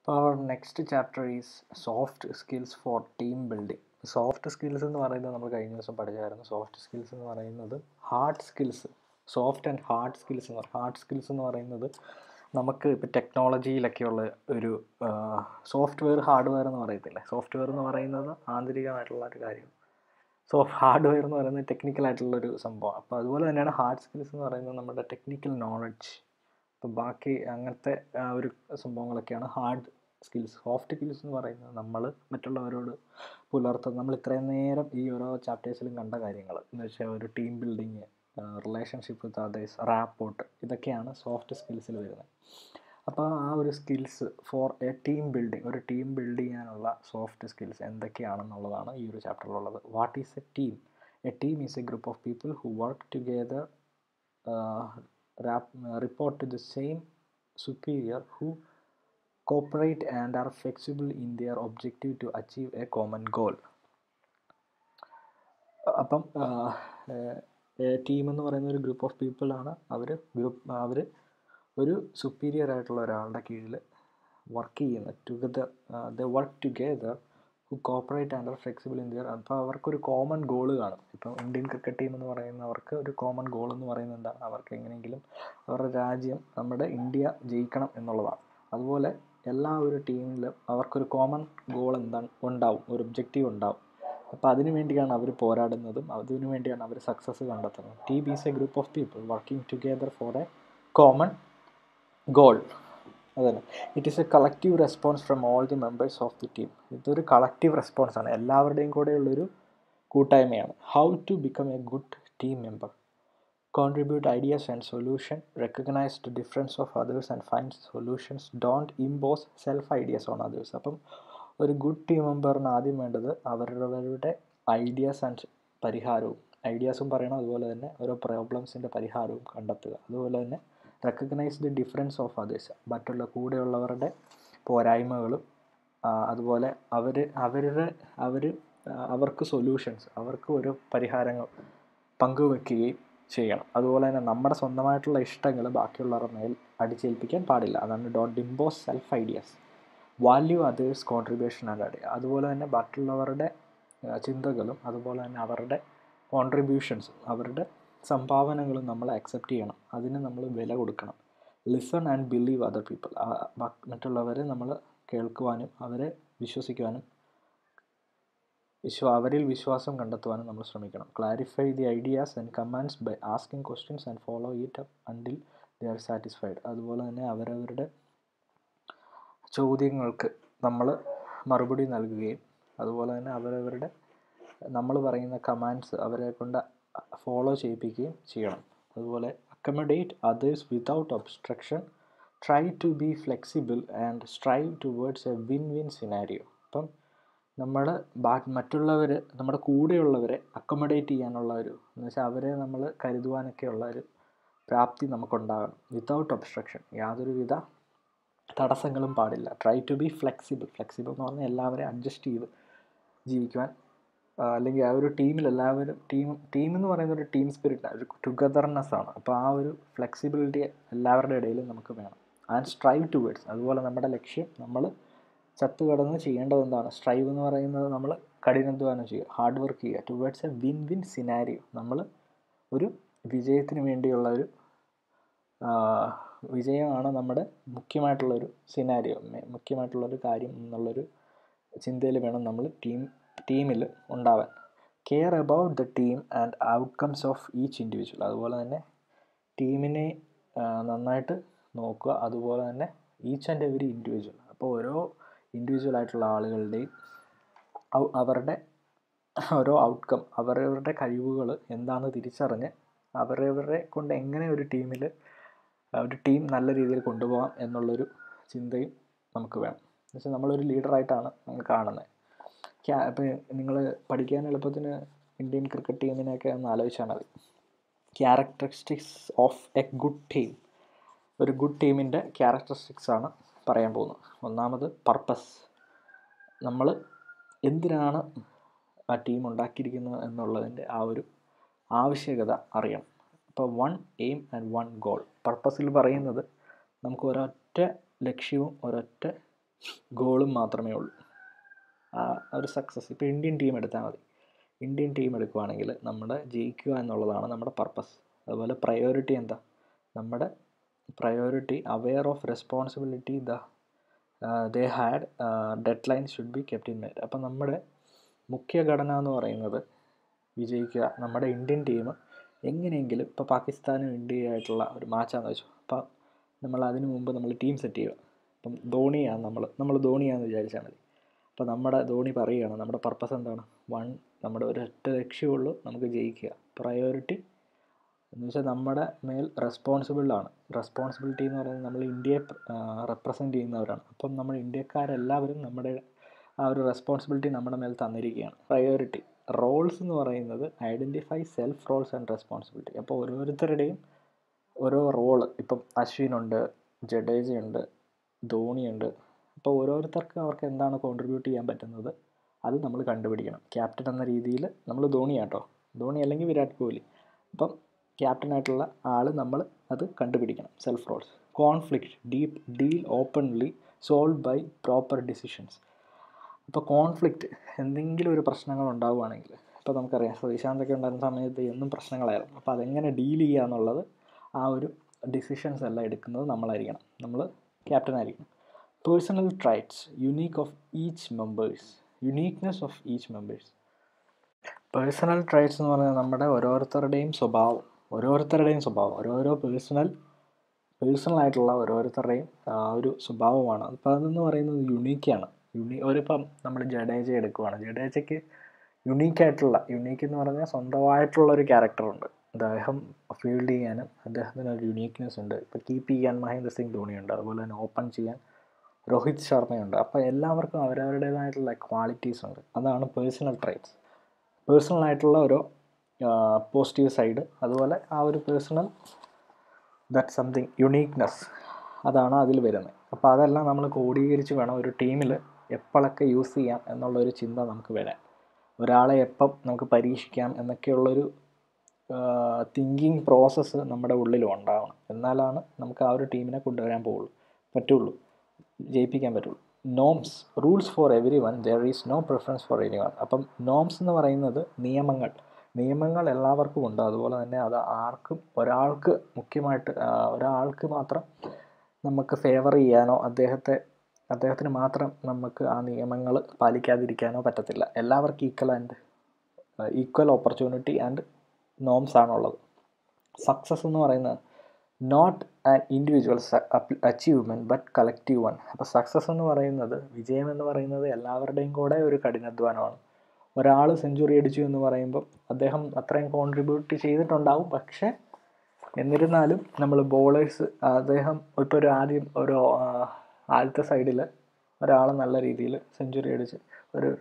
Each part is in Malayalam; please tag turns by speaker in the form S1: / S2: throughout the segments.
S1: Our next chapter is soft skills for team building. Soft skills എന്ന് പറയുന്നത് നമ്മൾ കഴിഞ്ഞ ദിവസം പഠിച്ചായിരുന്നു സോഫ്റ്റ് സ്കിൽസ് എന്ന് പറയുന്നത് hard skills soft and hard skills എന്ന് പറയും ഹാർഡ് സ്കിൽസ് എന്ന് പറയുന്നത് നമുക്ക് ഇപ്പോൾ ടെക്നോളജിയിലൊക്കെയുള്ള ഒരു സോഫ്റ്റ്വെയർ ഹാർഡ്വെയർ എന്ന് പറയത്തില്ലേ സോഫ്റ്റ്വെയർ എന്ന് പറയുന്നത് ആന്തരികമായിട്ടുള്ള ഒരു കാര്യം സോ ഹാർഡ്വെയർ എന്ന് പറയുന്നത് ടെക്നിക്കൽ ആയിട്ടുള്ളൊരു സംഭവം അപ്പോൾ അതുപോലെ തന്നെയാണ് ഹാർഡ് സ്കിൽസ് എന്ന് പറയുന്നത് നമ്മുടെ ടെക്നിക്കൽ നോളജ് അപ്പോൾ ബാക്കി അങ്ങനത്തെ ആ, ഒരു സംഭവങ്ങളൊക്കെയാണ് ഹാർഡ് സ്കിൽസ് സോഫ്റ്റ് സ്കിൽസ് എന്ന് പറയുന്നത് നമ്മൾ മറ്റുള്ളവരോട് പുലർത്തുന്ന നമ്മൾ ഇത്രയും നേരം ഈ ഓരോ ചാപ്റ്റേഴ്സിലും കണ്ട കാര്യങ്ങൾ എന്ന് വെച്ചാൽ ഒരു team building relationship with others rapport ഇതൊക്കെയാണ് സോഫ്റ്റ് സ്കിൽസിൽ വരുന്നത് അപ്പോൾ ആ ഒരു skills for a team building ഒരു ടീം ബിൽഡ് ചെയ്യാനുള്ള സോഫ്റ്റ് സ്കിൽസ് എന്തൊക്കെയാണെന്നുള്ളതാണ് ഈ ഒരു ചാപ്റ്ററിലുള്ളത് what is a team a team is a group of people who work together report to the same superior who cooperate and are flexible in their objective to achieve a common goal അപ്പം ടീം എന്ന് പറയുന്ന ഒരു ഗ്രൂപ്പ് ഓഫ് പീപ്പിളാണ് അവർ ഗ്രൂപ്പ് അവർ ഒരു സുപ്പീരിയർ ആയിട്ടുള്ള ഒരാളുടെ കീഴിൽ വർക്ക് ചെയ്യുന്നത് together the work together who cooperate and are flexible in their അപ്പോൾ അവർക്കൊരു കോമൺ ഗോൾ കാണും ഇപ്പം ഇന്ത്യൻ ക്രിക്കറ്റ് ടീം എന്ന് പറയുന്നവർക്ക് ഒരു കോമൺ ഗോൾ എന്ന് പറയുന്നത് എന്താണ് അവർക്ക് എങ്ങനെയെങ്കിലും അവരുടെ രാജ്യം നമ്മുടെ ഇന്ത്യ ജയിക്കണം എന്നുള്ളതാണ് അതുപോലെ എല്ലാ ഒരു ടീമിലും അവർക്കൊരു കോമൺ ഗോൾ എന്താണ് ഉണ്ടാവും ഒരു ഒബ്ജക്റ്റീവ് ഉണ്ടാവും അപ്പോൾ അതിനു വേണ്ടിയാണ് അവർ പോരാടുന്നതും അതിനു വേണ്ടിയാണ് അവർ സക്സസ് കണ്ടെത്തുന്നത് team is a group of people working together for a common goal അതന്നെ it is a collective response from all the members of the team ഇതൊരു കളക്റ്റീവ് റെസ്പോൺസ് ആണ് എല്ലാവരുടെയും കൂടെയുള്ളൊരു കൂട്ടായ്മയാണ് how to become a good team member contribute ideas and solution recognize the difference of others and find solutions don't impose self ideas on others അപ്പം ഒരു ഗുഡ് ടീം മെമ്പറിന് ആദ്യം വേണ്ടത് അവരവരുടെ ഐഡിയാസ് ആൻഡ് പരിഹാരവും ഐഡിയാസും പറയണം അതുപോലെ തന്നെ ഓരോ പ്രോബ്ലംസിൻ്റെ പരിഹാരവും കണ്ടെത്തുക അതുപോലെ തന്നെ recognise the difference of others മറ്റുള്ള കൂടെയുള്ളവരുടെ പോരായ്മകളും ആ, അതുപോലെ അവർ അവരുടെ അവർ അവർക്ക് സൊല്യൂഷൻസ് അവർക്ക് ഒരു പരിഹാരങ്ങൾ പങ്കുവെക്കുകയും ചെയ്യണം അതുപോലെ തന്നെ നമ്മുടെ സ്വന്തമായിട്ടുള്ള ഇഷ്ടങ്ങൾ ബാക്കിയുള്ളവരുടെ മേൽ അടിച്ചേൽപ്പിക്കാൻ പാടില്ല അതാണ് ഡോട്ട് impose self ideas value others contribution and idea അതുപോലെ തന്നെ ബാക്കിയുള്ളവരുടെ ആ, ചിന്തകളും അതുപോലെ തന്നെ അവരുടെ കോൺട്രിബ്യൂഷൻസും അവരുടെ സംഭാവനകളും നമ്മൾ അക്സെപ്റ്റ് ചെയ്യണം അതിന് നമ്മൾ വില കൊടുക്കണം listen and believe other people മറ്റുള്ളവരെ നമ്മൾ കേൾക്കുവാനും അവരെ വിശ്വസിക്കുവാനും വിശ്വ അവരിൽ വിശ്വാസം കണ്ടെത്തുവാനും നമ്മൾ ശ്രമിക്കണം clarify the ideas and commands by asking questions and follow it up until they are satisfied അതുപോലെ തന്നെ അവരവരുടെ ചോദ്യങ്ങൾക്ക് നമ്മൾ മറുപടി നൽകുകയും അതുപോലെ തന്നെ അവരവരുടെ നമ്മൾ പറയുന്ന കമാൻഡ്സ് അവരെ കൊണ്ട് ഫോളോ ചെയ്യിപ്പിക്കുകയും ചെയ്യണം അതുപോലെ accommodate others without obstruction try to be flexible and strive towards a win win scenario അപ്പം നമ്മൾ ബാ മറ്റുള്ളവർ നമ്മുടെ കൂടെയുള്ളവരെ അക്കോമഡേറ്റ് ചെയ്യാനുള്ള ഒരു എന്ന് വെച്ചാൽ അവരെ നമ്മൾ കരുതുവാനൊക്കെയുള്ള ഒരു പ്രാപ്തി നമുക്കുണ്ടാകണം വിത്തൗട്ട് ഒബ്സ്ട്രക്ഷൻ യാതൊരുവിധ തടസ്സങ്ങളും പാടില്ല try to be flexible flexible എന്ന് പറഞ്ഞാൽ എല്ലാവരെയും അഡ്ജസ്റ്റ് ചെയ്ത് ജീവിക്കുവാൻ ആ, അല്ലെങ്കിൽ ആ ഒരു ടീമിൽ എല്ലാവരും ടീം ടീം എന്ന് പറയുന്ന ഒരു ടീം സ്പിരിറ്റ് ഒരു ടുഗദർനെസ് ആണ് അപ്പോൾ ആ ഒരു ഫ്ലെക്സിബിലിറ്റി എല്ലാവരുടെ ഇടയിലും നമുക്ക് വേണം ആൻഡ് സ്ട്രൈവ് ടുവേഡ്സ് അതുപോലെ നമ്മുടെ ലക്ഷ്യം നമ്മൾ ചത്തുകടന്ന് ചെയ്യേണ്ടത് എന്താണ് സ്ട്രൈവ് എന്ന് പറയുന്നത് നമ്മൾ കഠിനാധ്വാനം ചെയ്യുക ഹാർഡ് വർക്ക് ചെയ്യുക towards a win win scenario നമ്മൾ ഒരു വിജയത്തിന് വേണ്ടിയുള്ള ഒരു ആ, വിജയമാണ് നമ്മുടെ മുഖ്യമായിട്ടുള്ളൊരു സിനാരിയോ മുഖ്യമായിട്ടുള്ളൊരു കാര്യം എന്നുള്ളൊരു ചിന്തയിൽ വേണം നമ്മൾ ടീം ടീമിൽ ഉണ്ടാവാൻ care about the team and outcomes of each individual അതുപോലെ തന്നെ ടീമിനെ ആ, നന്നായിട്ട് നോക്കുക അതുപോലെ തന്നെ ഈച്ച് ആൻഡ് എവരി ഇൻഡിവിജ്വൽ അപ്പോൾ ഓരോ ഇൻഡിവിജ്വൽ ആയിട്ടുള്ള ആളുകളുടെയും ഔ- അവരുടെ ഓരോ ഔട്ട്കം അവരവരുടെ കഴിവുകൾ എന്താണെന്ന് തിരിച്ചറിഞ്ഞ് അവരവരെ കൊണ്ട് എങ്ങനെ ഒരു ടീമിൽ ഒരു ടീം നല്ല രീതിയിൽ കൊണ്ടുപോകാം എന്നുള്ളൊരു ചിന്തയും നമുക്ക് വേണം എന്നുവെച്ചാൽ നമ്മളൊരു ലീഡറായിട്ടാണ് നമ്മൾ കാണുന്നത് ക്യാ ഇപ്പോൾ നിങ്ങൾ പഠിക്കാൻ എളുപ്പത്തിന് ഇന്ത്യൻ ക്രിക്കറ്റ് ടീമിനെയൊക്കെ ഒന്ന് ആലോചിച്ചാൽ മതി characteristics of a good team ഒരു ഗുഡ് ടീമിൻ്റെ ക്യാരക്ടറിസ്റ്റിക്സ് ആണ് പറയാൻ പോകുന്നത് ഒന്നാമത് പർപ്പസ് നമ്മൾ എന്തിനാണ് ആ ടീം ഉണ്ടാക്കിയിരിക്കുന്നത് എന്നുള്ളതിൻ്റെ ആ ഒരു ആവശ്യകത അറിയണം അപ്പോൾ one aim and one goal പർപ്പസിൽ പറയുന്നത് നമുക്ക് ഒരൊറ്റ ലക്ഷ്യവും ഒരൊറ്റ ഗോളും മാത്രമേ ഉള്ളൂ ആ ഒരു സക്സസ് ഇപ്പോൾ ഇന്ത്യൻ ടീം എടുത്താൽ മതി ഇന്ത്യൻ ടീം എടുക്കുവാണെങ്കിൽ നമ്മുടെ ജയിക്കുക എന്നുള്ളതാണ് നമ്മുടെ പർപ്പസ് അതുപോലെ പ്രയോറിറ്റി എന്താ നമ്മുടെ priority aware of responsibility the they had deadline should be kept in mind അപ്പം നമ്മുടെ മുഖ്യ ഘടന എന്ന് പറയുന്നത് വിജയിക്കുക നമ്മുടെ ഇന്ത്യൻ ടീം എങ്ങനെയെങ്കിലും ഇപ്പോൾ പാകിസ്ഥാനും ഇന്ത്യയായിട്ടുള്ള ഒരു മാച്ചാന്ന് വെച്ചു അപ്പം നമ്മൾ അതിനു മുമ്പ് നമ്മൾ ടീം സെറ്റ് ചെയ്യുക അപ്പം ധോണിയാണ് നമ്മൾ നമ്മൾ ധോണിയാണെന്ന് വിചാരിച്ചാൽ മതി അപ്പോൾ നമ്മുടെ ധോണി പറയുകയാണ് നമ്മുടെ പർപ്പസ് എന്താണ് വൺ നമ്മുടെ ഒരൊറ്റ ലക്ഷ്യമുള്ളൂ നമുക്ക് ജയിക്കുക പ്രയോറിറ്റി എന്ന് വെച്ചാൽ നമ്മുടെ മേൽ റെസ്പോൺസിബിളാണ് റെസ്പോൺസിബിലിറ്റി എന്ന് പറയുന്നത് നമ്മൾ ഇന്ത്യയെ റെപ്രസെൻ്റ് ചെയ്യുന്നവരാണ് അപ്പം നമ്മൾ ഇന്ത്യക്കാരെല്ലാവരും നമ്മുടെ ആ ഒരു റെസ്പോൺസിബിലിറ്റി നമ്മുടെ മേൽ തന്നിരിക്കുകയാണ് പ്രയോറിറ്റി റോൾസ് എന്ന് പറയുന്നത് identify self roles and responsibility അപ്പോൾ ഓരോരുത്തരുടെയും ഓരോ റോള് ഇപ്പം അശ്വിനുണ്ട് ജഡേജയുണ്ട് ധോണിയുണ്ട് അപ്പോൾ ഓരോരുത്തർക്കും അവർക്ക് എന്താണ് കോൺട്രിബ്യൂട്ട് ചെയ്യാൻ പറ്റുന്നത് അത് നമ്മൾ കണ്ടുപിടിക്കണം ക്യാപ്റ്റൻ എന്ന രീതിയിൽ നമ്മൾ ധോണിയാട്ടോ ധോണി അല്ലെങ്കിൽ വിരാട് കോഹ്ലി അപ്പം ക്യാപ്റ്റനായിട്ടുള്ള ആൾ നമ്മൾ അത് കണ്ടുപിടിക്കണം self roles conflict deep deal openly solve by proper decisions ഇപ്പോൾ കോൺഫ്ലിക്റ്റ് എന്തെങ്കിലും ഒരു പ്രശ്നങ്ങൾ ഉണ്ടാവുകയാണെങ്കിൽ ഇപ്പോൾ നമുക്കറിയാം ശ്രീശാന്തൊക്കെ ഉണ്ടായിരുന്ന സമയത്ത് എന്നും പ്രശ്നങ്ങളായിരുന്നു അപ്പോൾ അതെങ്ങനെ ഡീൽ ചെയ്യുക എന്നുള്ളത് ആ ഒരു ഡിസിഷൻസ് എല്ലാം എടുക്കുന്നത് നമ്മളായിരിക്കണം നമ്മൾ ക്യാപ്റ്റൻ ആയിരിക്കണം personal traits unique of each members uniqueness of each members personal traits എന്ന് പറഞ്ഞാൽ നമ്മുടെ ഓരോരുത്തരുടെയും സ്വഭാവം ഓരോരുത്തരുടെയും സ്വഭാവം ഓരോരോ പേഴ്സണൽ പേഴ്സണൽ ആയിട്ടുള്ള ഓരോരുത്തരുടെയും ആ ഒരു സ്വഭാവമാണ് അപ്പോൾ അതെന്ന് പറയുന്നത് യുണീക്കാണ് യുണീ ഒരിപ്പം നമ്മൾ ജഡേജ എടുക്കുവാണ് ജഡേജയ്ക്ക് യുണീക്കായിട്ടുള്ള യുണീക്ക് എന്ന് പറഞ്ഞാൽ സ്വന്തമായിട്ടുള്ള ഒരു ക്യാരക്ടറുണ്ട് അദ്ദേഹം ഫീൽഡ് ചെയ്യാനും അദ്ദേഹത്തിന് ഒരു യുണീക്നെസ് ഉണ്ട് ഇപ്പോൾ കീപ്പ് ചെയ്യാൻ മഹേന്ദ്ര സിംഗ് ധോണിയുണ്ട് അതുപോലെ തന്നെ ഓപ്പൺ ചെയ്യാൻ രോഹിത് ശർമ്മയുണ്ട് അപ്പോൾ എല്ലാവർക്കും അവരവരുടേതായിട്ടുള്ള ക്വാളിറ്റീസ് ഉണ്ട് അതാണ് പേഴ്സണൽ ട്രൈറ്റ്സ് പേഴ്സണൽ ആയിട്ടുള്ള ഓരോ പോസിറ്റീവ് സൈഡ് അതുപോലെ ആ ഒരു പേഴ്സണൽ ദാറ്റ് സംതിങ് യുണീക്നെസ് അതാണ് അതിൽ വരുന്നത് അപ്പോൾ അതെല്ലാം നമ്മൾ ക്രോഡീകരിച്ച് വേണം ഒരു ടീമിൽ എപ്പോഴൊക്കെ യൂസ് ചെയ്യാം എന്നുള്ളൊരു ചിന്ത നമുക്ക് വരാൻ ഒരാളെ എപ്പം നമുക്ക് പരീക്ഷിക്കാം എന്നൊക്കെയുള്ളൊരു തിങ്കിങ് പ്രോസസ്സ് നമ്മുടെ ഉള്ളിൽ ഉണ്ടാവണം എന്നാലാണ് നമുക്ക് ആ ഒരു ടീമിനെ കൊണ്ടുവരാൻ പോകുള്ളൂ പറ്റുള്ളൂ ജയിപ്പിക്കാൻ പറ്റുള്ളൂ norms rules for everyone there is no preference for anyone അപ്പം നോംസ് എന്ന് പറയുന്നത് നിയമങ്ങൾ നിയമങ്ങൾ എല്ലാവർക്കും ഉണ്ട് അതുപോലെ തന്നെ അത് ആർക്കും ഒരാൾക്ക് മുഖ്യമായിട്ട് ഒരാൾക്ക് മാത്രം നമുക്ക് ഫേവർ ചെയ്യാനോ അദ്ദേഹത്തെ അദ്ദേഹത്തിന് മാത്രം നമുക്ക് ആ നിയമങ്ങൾ പാലിക്കാതിരിക്കാനോ പറ്റത്തില്ല എല്ലാവർക്കും equal and equal opportunity and norms ആണുള്ളത് സക്സസ് എന്ന് പറയുന്നത് not an individual achievement but collective one അപ്പോൾ സക്സസ് എന്ന് പറയുന്നത് വിജയം എന്ന് പറയുന്നത് എല്ലാവരുടെയും കൂടെ ഒരു കഠിനാധ്വാനമാണ് ഒരാൾ സെഞ്ചുറി അടിച്ചു എന്ന് പറയുമ്പോൾ അദ്ദേഹം അത്രയും കോൺട്രിബ്യൂട്ട് ചെയ്തിട്ടുണ്ടാവും പക്ഷേ എന്നിരുന്നാലും നമ്മൾ ബോളേഴ്സ് അദ്ദേഹം ഇപ്പോൾ ഒരു ആദ്യം ഒരു ആദ്യത്തെ സൈഡിൽ ഒരാൾ നല്ല രീതിയിൽ സെഞ്ചുറി അടിച്ച് ഒരു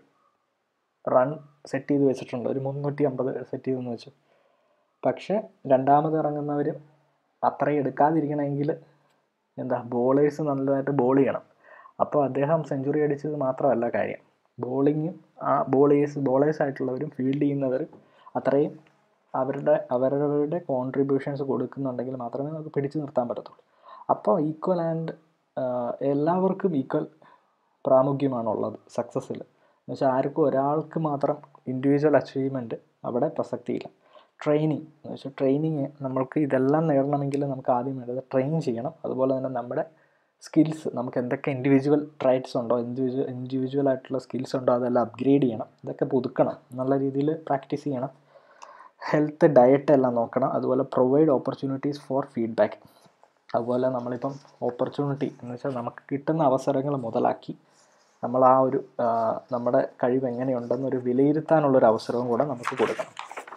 S1: റൺ സെറ്റ് ചെയ്ത് വെച്ചിട്ടുണ്ട് ഒരു മുന്നൂറ്റി അമ്പത് സെറ്റ് ചെയ്തെന്ന് വെച്ചു പക്ഷേ രണ്ടാമത് ഇറങ്ങുന്നവർ അത്രയും എടുക്കാതിരിക്കണമെങ്കിൽ എന്താ ബോളേഴ്സ് നല്ലതായിട്ട് ബോൾ ചെയ്യണം അപ്പോൾ അദ്ദേഹം സെഞ്ചുറി അടിച്ചത് മാത്രമല്ല കാര്യം ബോളിങ്ങും ആ ബോളേഴ്സ് ബോളേഴ്സ് ആയിട്ടുള്ളവരും ഫീൽഡ് ചെയ്യുന്നവർ അത്രയും അവരുടെ അവരവരുടെ കോൺട്രിബ്യൂഷൻസ് കൊടുക്കുന്നുണ്ടെങ്കിൽ മാത്രമേ നമുക്ക് പിടിച്ചു നിർത്താൻ പറ്റത്തുള്ളൂ അപ്പോൾ ഈക്വൽ ആൻഡ് എല്ലാവർക്കും ഈക്വൽ പ്രാമുഖ്യമാണുള്ളത് സക്സസ്സിൽ എന്ന് വെച്ചാൽ ആർക്കും ഒരാൾക്ക് മാത്രം ഇൻഡിവിജ്വൽ അച്ചീവ്മെൻറ്റ് അവിടെ പ്രസക്തിയില്ല ട്രെയിനിങ് എന്ന് വെച്ചാൽ ട്രെയിനിങ് നമ്മൾക്ക് ഇതെല്ലാം നേടണമെങ്കിൽ നമുക്ക് ആദ്യം വേണ്ടത് ട്രെയിൻ ചെയ്യണം അതുപോലെ തന്നെ നമ്മുടെ സ്കിൽസ് നമുക്ക് എന്തൊക്കെ ഇൻഡിവിജ്വൽ ട്രൈറ്റ്സ് ഉണ്ടോ ഇൻഡിവിജ്വൽ ഇൻഡിവിജ്വൽ ആയിട്ടുള്ള സ്കിൽസ് ഉണ്ടോ അതെല്ലാം അപ്ഗ്രേഡ് ചെയ്യണം ഇതൊക്കെ പുതുക്കണം നല്ല രീതിയിൽ പ്രാക്ടീസ് ചെയ്യണം ഹെൽത്ത് ഡയറ്റ് എല്ലാം നോക്കണം അതുപോലെ പ്രൊവൈഡ് ഓപ്പർച്യൂണിറ്റീസ് ഫോർ ഫീഡ്ബാക്ക് അതുപോലെ നമ്മളിപ്പം ഓപ്പർച്യൂണിറ്റി എന്ന് വെച്ചാൽ നമുക്ക് കിട്ടുന്ന അവസരങ്ങൾ മുതലാക്കി നമ്മൾ ആ ഒരു നമ്മുടെ കഴിവ് എങ്ങനെയുണ്ടെന്നൊരു വിലയിരുത്താനുള്ളൊരു അവസരവും കൂടെ നമുക്ക് കൊടുക്കണം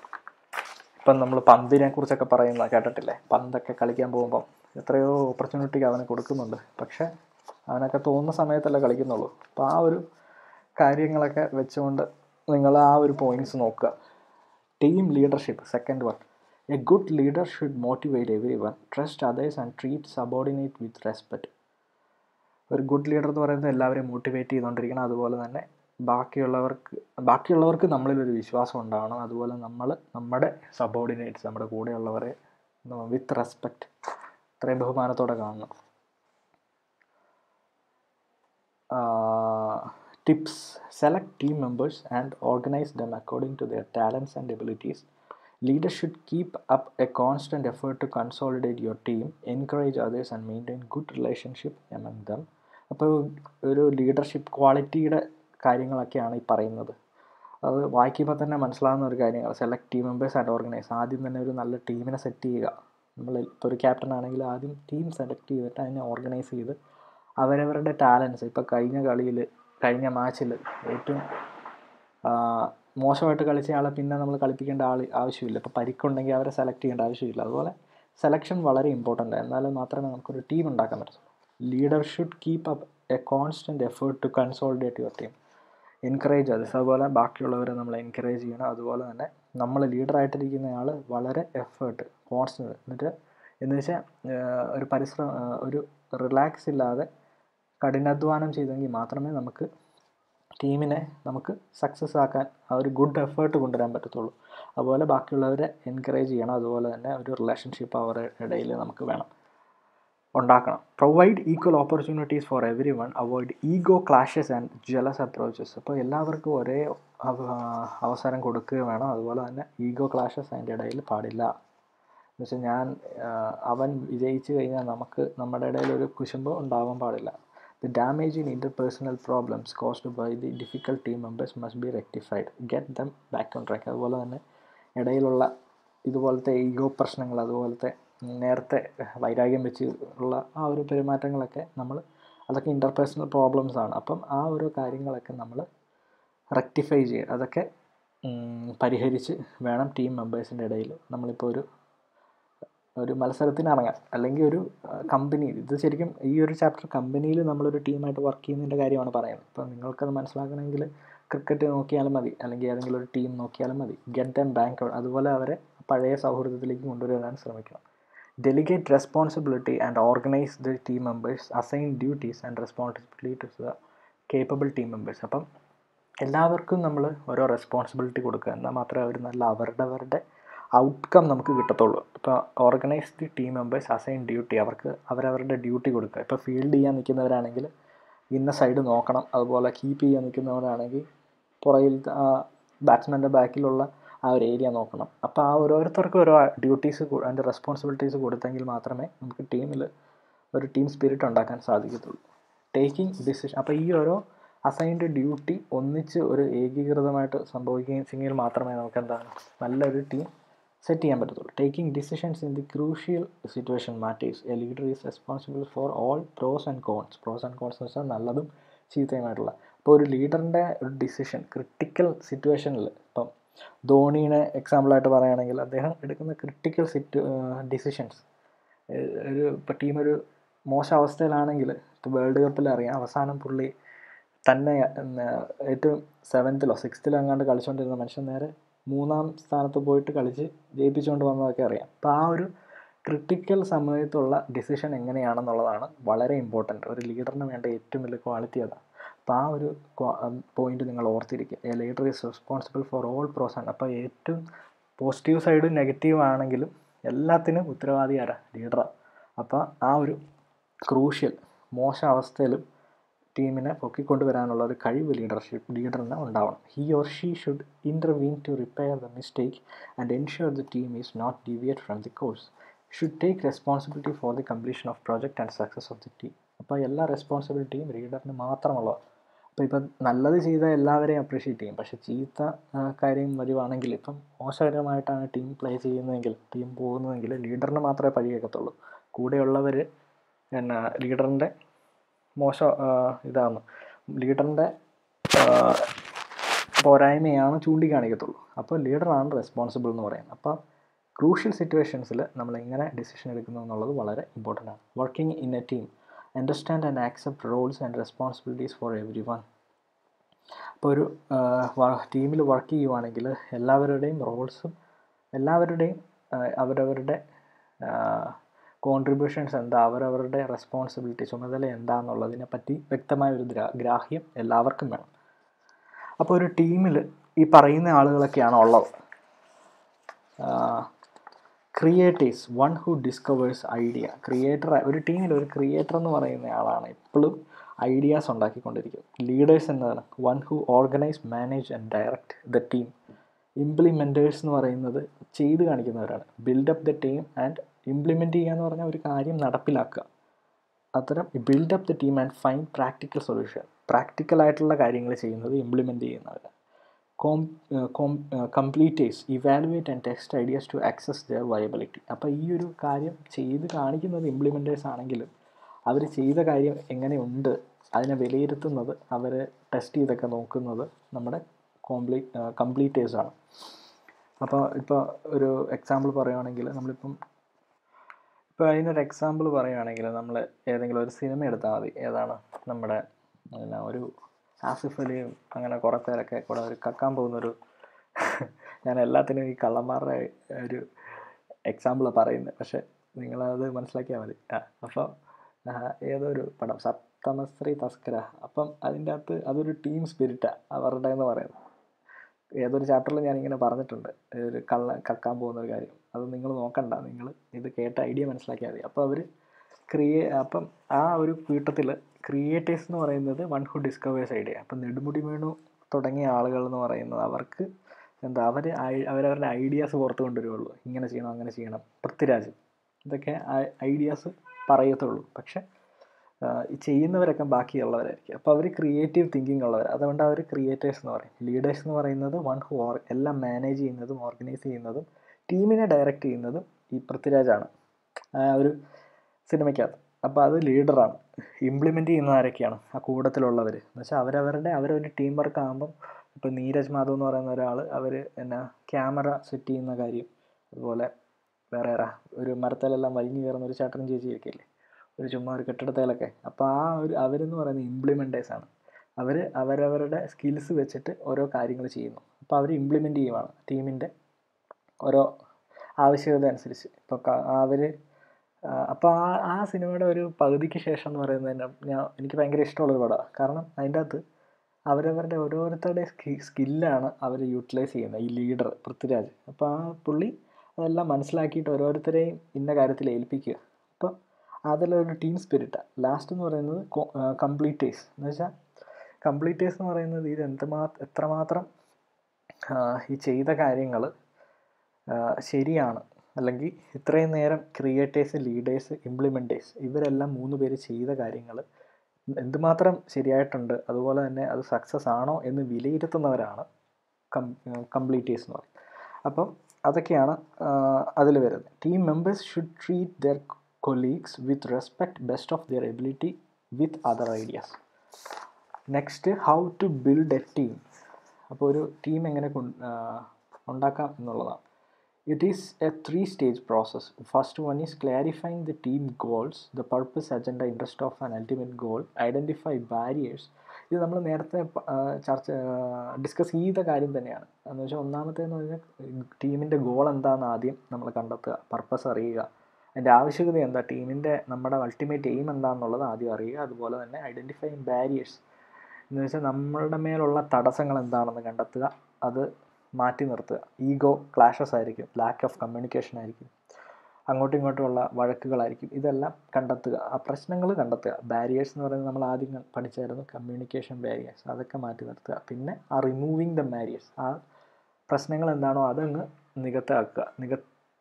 S1: ഇപ്പം നമ്മൾ പന്തിനെ കുറിച്ചൊക്കെ പറയുന്ന കേട്ടിട്ടില്ലേ പന്തൊക്കെ കളിക്കാൻ പോകുമ്പം എത്രയോ ഓപ്പർച്യൂണിറ്റി അവന് കൊടുക്കുന്നുണ്ട് പക്ഷേ അവനൊക്കെ തോന്നുന്ന സമയത്തല്ലേ കളിക്കുന്നുള്ളൂ അപ്പോൾ ആ ഒരു കാര്യങ്ങളൊക്കെ വെച്ചുകൊണ്ട് നിങ്ങൾ ആ ഒരു പോയിന്റ്സ് നോക്കുക team leadership second one a good leader should motivate everyone trust others and treat subordinate with respect ഒരു ഗുഡ് ലീഡർ എന്ന് പറയുന്നത് എല്ലാവരെയും മോട്ടിവേറ്റ് ചെയ്തുകൊണ്ടിരിക്കണം അതുപോലെ തന്നെ ബാക്കിയുള്ളവർക്ക് ബാക്കിയുള്ളവർക്ക് നമ്മളിലൊരു വിശ്വാസം ഉണ്ടാവണം അതുപോലെ നമ്മൾ നമ്മുടെ സബോർഡിനേറ്റ്സ് നമ്മുടെ കൂടെയുള്ളവരെ വിത്ത് റെസ്പെക്റ്റ് അത്രയും ബഹുമാനത്തോടെ കാണണം tips select team members and organise them according to their talents and abilities leader should keep up a constant effort to consolidate your team encourage others and maintain good relationship among them അപ്പോൾ ഒരു ലീഡർഷിപ്പ് ക്വാളിറ്റിയുടെ കാര്യങ്ങളൊക്കെയാണ് ഈ പറയുന്നത് അത് വായിക്കുമ്പോൾ തന്നെ മനസ്സിലാകുന്ന ഒരു കാര്യമാണ് select team members and organise ആദ്യം തന്നെ ഒരു നല്ല ടീമിനെ സെറ്റ് ചെയ്യുക നമ്മൾ ഇപ്പോൾ ഒരു ക്യാപ്റ്റൻ ആണെങ്കിൽ ആദ്യം ടീം സെലക്ട് ചെയ്തിട്ട് അതിനെ ഓർഗനൈസ് ചെയ്ത് അവരവരുടെ ടാലൻസ് ഇപ്പോൾ കഴിഞ്ഞ കളിയിൽ കഴിഞ്ഞ മാച്ചിൽ ഏറ്റവും മോശമായിട്ട് കളിച്ച ആളെ പിന്നെ നമ്മൾ കളിപ്പിക്കേണ്ട ആൾ ആവശ്യമില്ല ഇപ്പോൾ പരിക്കുണ്ടെങ്കിൽ അവരെ സെലക്ട് ചെയ്യേണ്ട ആവശ്യമില്ല അതുപോലെ സെലക്ഷൻ വളരെ ഇമ്പോർട്ടൻ്റ് എന്നാൽ മാത്രമേ നമുക്കൊരു ടീം ഉണ്ടാക്കാൻ പറ്റത്തുള്ളൂ leader should keep up a constant effort to consolidate your team encourage അത് അതുപോലെ ബാക്കിയുള്ളവരെ നമ്മൾ എൻകറേജ് ചെയ്യണം അതുപോലെ തന്നെ നമ്മൾ ലീഡറായിട്ടിരിക്കുന്ന ആൾ വളരെ എഫേർട്ട് കോൺസ്റ്റൻറ്റ് എന്നിട്ട് എന്ന് വെച്ചാൽ ഒരു പരിശ്രമം ഒരു റിലാക്സ് ഇല്ലാതെ കഠിനാധ്വാനം ചെയ്തെങ്കിൽ മാത്രമേ നമുക്ക് ടീമിനെ നമുക്ക് സക്സസ് ആക്കാൻ ആ ഒരു ഗുഡ് എഫേർട്ട് കൊണ്ടുവരാൻ പറ്റത്തുള്ളൂ അതുപോലെ ബാക്കിയുള്ളവരെ എൻകറേജ് ചെയ്യണം അതുപോലെ തന്നെ ഒരു റിലേഷൻഷിപ്പ് അവരുടെ ഇടയിൽ നമുക്ക് വേണം ഉണ്ടാക്കണം provide equal opportunities for everyone avoid ego clashes and jealous approaches അപ്പോൾ എല്ലാവർക്കും ഒരേ അവസരം കൊടുക്കുക വേണം അതുപോലെ തന്നെ ഈഗോ ക്ലാഷസ് അതിൻ്റെ ഇടയിൽ പാടില്ല എന്ന് വെച്ചാൽ ഞാൻ അവൻ വിജയിച്ചു കഴിഞ്ഞാൽ നമുക്ക് നമ്മുടെ ഇടയിൽ ഒരു കുശുമ്പ് ഉണ്ടാവാൻ പാടില്ല the damage in interpersonal problems caused by the difficult team members must be rectified get them back on track അതുപോലെ തന്നെ ഇടയിലുള്ള ഇതുപോലത്തെ ഈഗോ പ്രശ്നങ്ങൾ അതുപോലത്തെ നേരത്തെ വൈരാഗ്യം വെച്ച് ഉള്ള ആ ഒരു പെരുമാറ്റങ്ങളൊക്കെ നമ്മൾ അതൊക്കെ ഇൻ്റർപേഴ്സണൽ പ്രോബ്ലംസ് ആണ് അപ്പം ആ ഓരോ കാര്യങ്ങളൊക്കെ നമ്മൾ റെക്ടിഫൈ ചെയ്യുക അതൊക്കെ പരിഹരിച്ച് വേണം ടീം മെമ്പേഴ്സിൻ്റെ ഇടയിൽ നമ്മളിപ്പോൾ ഒരു ഒരു മത്സരത്തിന് ഇറങ്ങാം അല്ലെങ്കിൽ ഒരു കമ്പനി ഇത് ശരിക്കും ഈ ഒരു ചാപ്റ്റർ കമ്പനിയിൽ നമ്മളൊരു ടീമായിട്ട് വർക്ക് ചെയ്യുന്നതിൻ്റെ കാര്യമാണ് പറയുന്നത് അപ്പോൾ നിങ്ങൾക്കത് മനസ്സിലാക്കണമെങ്കിൽ ക്രിക്കറ്റ് നോക്കിയാലും മതി അല്ലെങ്കിൽ ഏതെങ്കിലും ഒരു ടീം നോക്കിയാലും മതി ഗെറ്റ് ദം ബാങ്ക് അതുപോലെ അവരെ പഴയ സൗഹൃദത്തിലേക്ക് കൊണ്ടുവരാൻ ശ്രമിക്കണം delegate responsibility and organise the team members assign duties and responsibility to the capable team members അപ്പം എല്ലാവർക്കും നമ്മൾ ഓരോ റെസ്പോൺസിബിലിറ്റി കൊടുക്കുക എന്നാൽ മാത്രമേ അവർ നല്ല അവരുടെ അവരുടെ ഔട്ട്കം നമുക്ക് കിട്ടത്തുള്ളൂ ഇപ്പോൾ organise the team members assign duty അവർക്ക് അവരവരുടെ ഡ്യൂട്ടി കൊടുക്കുക ഇപ്പോൾ ഫീൽഡ് ചെയ്യാൻ നിൽക്കുന്നവരാണെങ്കിൽ ഇന്ന സൈഡ് നോക്കണം അതുപോലെ കീപ്പ് ചെയ്യാൻ നിൽക്കുന്നവരാണെങ്കിൽ പുറകിൽ ബാറ്റ്സ്മാൻ്റെ ബാക്കിലുള്ള ആ ഒരു ഏരിയ നോക്കണം അപ്പോൾ ആ ഓരോരുത്തർക്കും ഓരോ ഡ്യൂട്ടീസ് അതിൻ്റെ റെസ്പോൺസിബിലിറ്റീസ് കൊടുത്തെങ്കിൽ മാത്രമേ നമുക്ക് ടീമിൽ ഒരു ടീം സ്പിരിറ്റ് ഉണ്ടാക്കാൻ സാധിക്കത്തുള്ളൂ ടേക്കിംഗ് ഡിസിഷൻ അപ്പോൾ ഈ ഓരോ അസൈൻഡ് ഡ്യൂട്ടി ഒന്നിച്ച് ഒരു ഏകീകൃതമായിട്ട് സംഭവിക്കുകയെങ്കിൽ മാത്രമേ നമുക്ക് എന്താണ് നല്ലൊരു ടീം സെറ്റ് ചെയ്യാൻ പറ്റത്തുള്ളൂ taking decisions in the crucial situation matters a leader is responsible for all pros and cons pros and cons എന്ന് വെച്ചാൽ നല്ലതും ചീത്തയുമായിട്ടുള്ള ഇപ്പോൾ ഒരു ലീഡറിൻ്റെ ഒരു ഡിസിഷൻ ക്രിട്ടിക്കൽ സിറ്റുവേഷനിൽ ഇപ്പം ധോണീനെ എക്സാമ്പിളായിട്ട് പറയുകയാണെങ്കിൽ അദ്ദേഹം എടുക്കുന്ന ക്രിട്ടിക്കൽ സിറ്റു ഡിസിഷൻസ് ഒരു ഇപ്പോൾ ടീം ഒരു മോശം അവസ്ഥയിലാണെങ്കിൽ ഇപ്പോൾ വേൾഡ് കപ്പിൽ അറിയാം അവസാനം പുള്ളി തന്നെ ഏറ്റവും സെവൻത്തിലോ സിക്സ്ത്തിലോ എങ്ങാണ്ട് കളിച്ചുകൊണ്ടിരുന്ന മനുഷ്യൻ നേരെ മൂന്നാം സ്ഥാനത്ത് പോയിട്ട് കളിച്ച് ജയിപ്പിച്ചുകൊണ്ട് വന്നതൊക്കെ അറിയാം അപ്പോൾ ആ ഒരു ക്രിട്ടിക്കൽ സമയത്തുള്ള ഡിസിഷൻ എങ്ങനെയാണെന്നുള്ളതാണ് വളരെ ഇമ്പോർട്ടൻറ്റ് ഒരു ലീഡറിന് വേണ്ട ഏറ്റവും വലിയ ക്വാളിറ്റി അതാണ് അപ്പോൾ ആ ഒരു പോയിന്റ് നിങ്ങൾ ഓർത്തിരിക്കുക a leader is responsible for all process അപ്പോൾ ഏറ്റവും പോസിറ്റീവ് സൈഡ് നെഗറ്റീവ് ആണെങ്കിലും എല്ലാത്തിനും ഉത്തരവാദി ആരാ ലീഡറാണ് അപ്പോൾ ആ ഒരു ക്രൂഷ്യൽ മോശം അവസ്ഥയിലും ടീമിനെ പൊക്കിക്കൊണ്ടുവരാനുള്ള ഒരു കഴിവ് ലീഡർഷിപ്പ് ലീഡറിന് ഉണ്ടാവണം he or she should intervene to repair the mistake and ensure the team is not deviate from the course should take responsibility for the completion of project and success of the team അപ്പോൾ എല്ലാ റെസ്പോൺസിബിലിറ്റിയും ലീഡറിന് മാത്രമുള്ളതാണ് അപ്പോൾ ഇപ്പം നല്ലത് ചെയ്ത എല്ലാവരെയും അപ്രീഷിയേറ്റ് ചെയ്യും പക്ഷേ ചീത്ത കാര്യം വരുവാണെങ്കിൽ ഇപ്പം മോശകരമായിട്ടാണ് ടീം പ്ലേ ചെയ്യുന്നതെങ്കിൽ ടീം പോകുന്നതെങ്കിൽ ലീഡറിന് മാത്രമേ പഴി കേൾക്കത്തുള്ളൂ കൂടെയുള്ളവർ എന്നാ ലീഡറിൻ്റെ മോശം ഇതാണ് ലീഡറിൻ്റെ പോരായ്മയാണ് ചൂണ്ടിക്കാണിക്കത്തുള്ളൂ അപ്പോൾ ലീഡറാണ് റെസ്പോൺസിബിൾ എന്ന് പറയുന്നത് അപ്പോൾ ക്രൂഷ്യൽ സിറ്റുവേഷൻസിൽ നമ്മൾ എങ്ങനെ ഡിസിഷൻ എടുക്കുന്നു എന്നുള്ളത് വളരെ ഇമ്പോർട്ടൻ്റ് ആണ് working in a team understand and accept roles and responsibilities for everyone അപ്പോൾ ഒരു ടീമിൽ വർക്ക് ചെയ്യുവാണെങ്കിൽ എല്ലാവരുടെയും റോൾസും എല്ലാവരുടെയും അവരവരുടെ കോൺട്രിബ്യൂഷൻസ് എന്താ അവരവരുടെ റെസ്പോൺസിബിലിറ്റി ചുമതല എന്താണെന്നുള്ളതിനെ പറ്റി വ്യക്തമായ ഒരു ഗ്രാഹ്യം എല്ലാവർക്കും വേണം അപ്പോൾ ഒരു ടീമിൽ ഈ പറയുന്ന ആളുകളൊക്കെയാണ് ഉള്ളത് creators one who discovers idea creator ഒരു ടീമിൽ ഒരു ക്രിയേറ്റർ എന്ന് പറയുന്ന ആളാണ് എപ്പോഴും ഐഡിയാസ് ഉണ്ടാക്കിക്കൊണ്ടിരിക്കും ലീഡേഴ്സ് എന്നതാണ് one who organise manage and direct the team implementers എന്ന് പറയുന്നത് ചെയ്ത് കാണിക്കുന്നവരാണ് build up the team and implement ചെയ്യുക എന്ന് പറഞ്ഞാൽ ഒരു കാര്യം നടപ്പിലാക്കുക അത്തരം build up the team and find practical solution പ്രാക്ടിക്കലായിട്ടുള്ള കാര്യങ്ങൾ ചെയ്യുന്നത് ഇംപ്ലിമെൻറ്റ് ചെയ്യുന്നവരാണ് കോം കോം completers evaluate and test ideas to access their viability അപ്പോൾ ഈ ഒരു കാര്യം ചെയ്ത് കാണിക്കുന്നത് ഇംപ്ലിമെൻറ്റേഴ്സ് ആണെങ്കിലും അവർ ചെയ്ത കാര്യം എങ്ങനെയുണ്ട് അതിനെ വിലയിരുത്തുന്നത് അവർ ടെസ്റ്റ് ചെയ്തൊക്കെ നോക്കുന്നത് നമ്മുടെ കോംപ്ലീറ്റ് കംപ്ലീറ്റേഴ്സാണ് അപ്പോൾ ഇപ്പോൾ ഒരു എക്സാമ്പിൾ പറയുകയാണെങ്കിൽ നമ്മളിപ്പം ഇപ്പോൾ അതിനൊരു എക്സാമ്പിൾ പറയുകയാണെങ്കിൽ നമ്മൾ ഏതെങ്കിലും ഒരു സിനിമ എടുത്താൽ മതി ഏതാണ് നമ്മുടെ പിന്നെ ഒരു ആസിഫ് അലിയും അങ്ങനെ കുറേ പേരൊക്കെ കൂടെ ഒരു കക്കാൻ പോകുന്നൊരു ഞാൻ എല്ലാത്തിനും ഈ കള്ളന്മാരുടെ ഒരു എക്സാമ്പിൾ പറയുന്നത് പക്ഷെ നിങ്ങളത് മനസ്സിലാക്കിയാൽ മതി ആ അപ്പോൾ ഏതോ ഒരു പടം സപ്തമശ്രീ തസ്കര അപ്പം അതിൻ്റെ അകത്ത് അതൊരു ടീം സ്പിരിറ്റാണ് അവരുടെ എന്ന് പറയുന്നത് ഏതൊരു ചാപ്റ്ററിൽ ഞാനിങ്ങനെ പറഞ്ഞിട്ടുണ്ട് ഒരു കള്ള കക്കാൻ പോകുന്ന ഒരു കാര്യം അത് നിങ്ങൾ നോക്കണ്ട നിങ്ങൾ ഇത് കേട്ട ഐഡിയ മനസ്സിലാക്കിയാൽ മതി അപ്പോൾ അവർ ക്രിയേ അപ്പം ആ ഒരു കൂട്ടത്തിൽ ക്രിയേറ്റേഴ്സ് എന്ന് പറയുന്നത് വൺ ഹു ഡിസ്കവേഴ്സ് ഐഡിയ അപ്പം നെടുമുടി വേണു തുടങ്ങിയ ആളുകൾ എന്ന് പറയുന്നത് അവർക്ക് എന്താ അവർ അവരവരുടെ ഐഡിയാസ് പുറത്ത് കൊണ്ടുവരുള്ളൂ ഇങ്ങനെ ചെയ്യണം അങ്ങനെ ചെയ്യണം പൃഥ്വിരാജ് ഇതൊക്കെ ഐഡിയാസ് പറയത്തുള്ളൂ പക്ഷെ ഈ ചെയ്യുന്നവരൊക്കെ ബാക്കിയുള്ളവരായിരിക്കും അപ്പോൾ അവർ ക്രിയേറ്റീവ് തിങ്കിങ് ഉള്ളവർ അതുകൊണ്ട് അവർ ക്രിയേറ്റേഴ്സ് എന്ന് പറയും ലീഡേഴ്സ് എന്ന് പറയുന്നത് വൺ ഹു ഓർ എല്ലാം മാനേജ് ചെയ്യുന്നതും ഓർഗനൈസ് ചെയ്യുന്നതും ടീമിനെ ഡയറക്റ്റ് ചെയ്യുന്നതും ഈ പൃഥ്വിരാജാണ് ആ ഒരു സിനിമയ്ക്കകത്ത് അപ്പോൾ അത് ലീഡറാണ് ഇംപ്ലിമെൻ്റ് ചെയ്യുന്ന ആരൊക്കെയാണ് ആ കൂട്ടത്തിലുള്ളവർ എന്ന് വെച്ചാൽ അവരവരുടെ അവരൊരു ടീം വർക്ക് ആകുമ്പം ഇപ്പോൾ നീരജ് മാധവ് എന്ന് പറയുന്ന ഒരാൾ അവർ എന്നാ ക്യാമറ സെറ്റ് ചെയ്യുന്ന കാര്യം അതുപോലെ വേറെ ആരാ ഒരു മരത്തിലെല്ലാം വലിഞ്ഞു കയറുന്ന ഒരു ചേട്ടനും ചേച്ചിയൊക്കെയല്ലേ ഒരു ചുമ്മാ ഒരു കെട്ടിടത്തിലൊക്കെ അപ്പോൾ ആ ഒരു അവരെന്ന് പറയുന്നത് ഇംപ്ലിമെൻറ്റേഴ്സാണ് അവർ അവരവരുടെ സ്കിൽസ് വെച്ചിട്ട് ഓരോ കാര്യങ്ങൾ ചെയ്യുന്നു അപ്പോൾ അവർ ഇംപ്ലിമെൻ്റ് ചെയ്യുവാണ് ടീമിൻ്റെ ഓരോ ആവശ്യകത അനുസരിച്ച് ഇപ്പോൾ അവർ അപ്പോൾ ആ ആ സിനിമയുടെ ഒരു പകുതിക്ക് ശേഷം എന്ന് പറയുന്നത് ഞാൻ എനിക്ക് ഭയങ്കര ഇഷ്ടമുള്ളൊരു പടമാണ് കാരണം അതിൻ്റെ അകത്ത് അവരവരുടെ ഓരോരുത്തരുടെ സ്കി സ്കില്ലാണ് അവർ യൂട്ടിലൈസ് ചെയ്യുന്നത് ഈ ലീഡർ പൃഥ്വിരാജ് അപ്പോൾ ആ പുള്ളി അതെല്ലാം മനസ്സിലാക്കിയിട്ട് ഓരോരുത്തരെയും ഇന്ന കാര്യത്തിൽ ഏൽപ്പിക്കുക അപ്പോൾ അതിലൊരു ടീം സ്പിരിറ്റാണ് ലാസ്റ്റ് എന്ന് പറയുന്നത് കംപ്ലീറ്റേഴ്സ് എന്ന് വെച്ചാൽ കംപ്ലീറ്റേഴ്സ് എന്ന് പറയുന്നത് ഇത് എന്തുമാ എത്രമാത്രം ഈ ചെയ്ത കാര്യങ്ങൾ ശരിയാണ് അല്ലെങ്കിൽ ഇത്രയും നേരം ക്രിയേറ്റേഴ്സ് ലീഡേഴ്സ് ഇംപ്ലിമെൻറ്റേഴ്സ് ഇവരെല്ലാം മൂന്ന് പേര് ചെയ്ത കാര്യങ്ങൾ എന്തുമാത്രം ശരിയായിട്ടുണ്ട് അതുപോലെ തന്നെ അത് സക്സസ് ആണോ എന്ന് വിലയിരുത്തുന്നവരാണ് കം കംപ്ലീറ്റേഴ്സ് എന്ന് പറയും അപ്പം അതൊക്കെയാണ് അതിൽ വരുന്നത് team members should treat their colleagues with respect best of their ability with other ideas next how to build a team അപ്പോൾ ഒരു ടീം എങ്ങനെ ഉണ്ടാക്കാം എന്നുള്ളതാണ് It is a three stage process. First one is clarifying the team goals, the purpose, agenda, interest of an ultimate goal, identify barriers. ഇത് നമ്മൾ നേരത്തെ ചർച്ച ഡിസ്കസ് ചെയ്ത കാര്യം തന്നെയാണ് എന്ന് വെച്ചാൽ ഒന്നാമത്തേന്ന് പറഞ്ഞാൽ ടീമിൻ്റെ ഗോൾ എന്താണെന്ന് ആദ്യം നമ്മൾ കണ്ടെത്തുക പർപ്പസ് അറിയുക അതിൻ്റെ ആവശ്യകത എന്താ ടീമിൻ്റെ നമ്മുടെ അൾട്ടിമേറ്റ് എയിം എന്താണെന്നുള്ളത് ആദ്യം അറിയുക അതുപോലെ തന്നെ ഐഡൻറ്റിഫൈ ബാരിയേഴ്സ് എന്ന് വെച്ചാൽ നമ്മളുടെ മേലുള്ള തടസ്സങ്ങൾ എന്താണെന്ന് കണ്ടെത്തുക അത് മാറ്റി നിർത്തുക ഈഗോ ക്ലാഷസ് ആയിരിക്കും ലാക്ക് ഓഫ് കമ്മ്യൂണിക്കേഷൻ ആയിരിക്കും അങ്ങോട്ടും ഇങ്ങോട്ടുമുള്ള വഴക്കുകളായിരിക്കും ഇതെല്ലാം കണ്ടെത്തുക ആ പ്രശ്നങ്ങൾ കണ്ടെത്തുക ബാരിയേഴ്സ് എന്ന് പറയുന്നത് നമ്മൾ ആദ്യം പഠിച്ചായിരുന്നു കമ്മ്യൂണിക്കേഷൻ ബാരിയേഴ്സ് അതൊക്കെ മാറ്റി നിർത്തുക പിന്നെ ആ റിമൂവിങ് ദ ബാരിയേഴ്സ് ആ പ്രശ്നങ്ങൾ എന്താണോ അതങ്ങ് നികത്താക്കുക നിക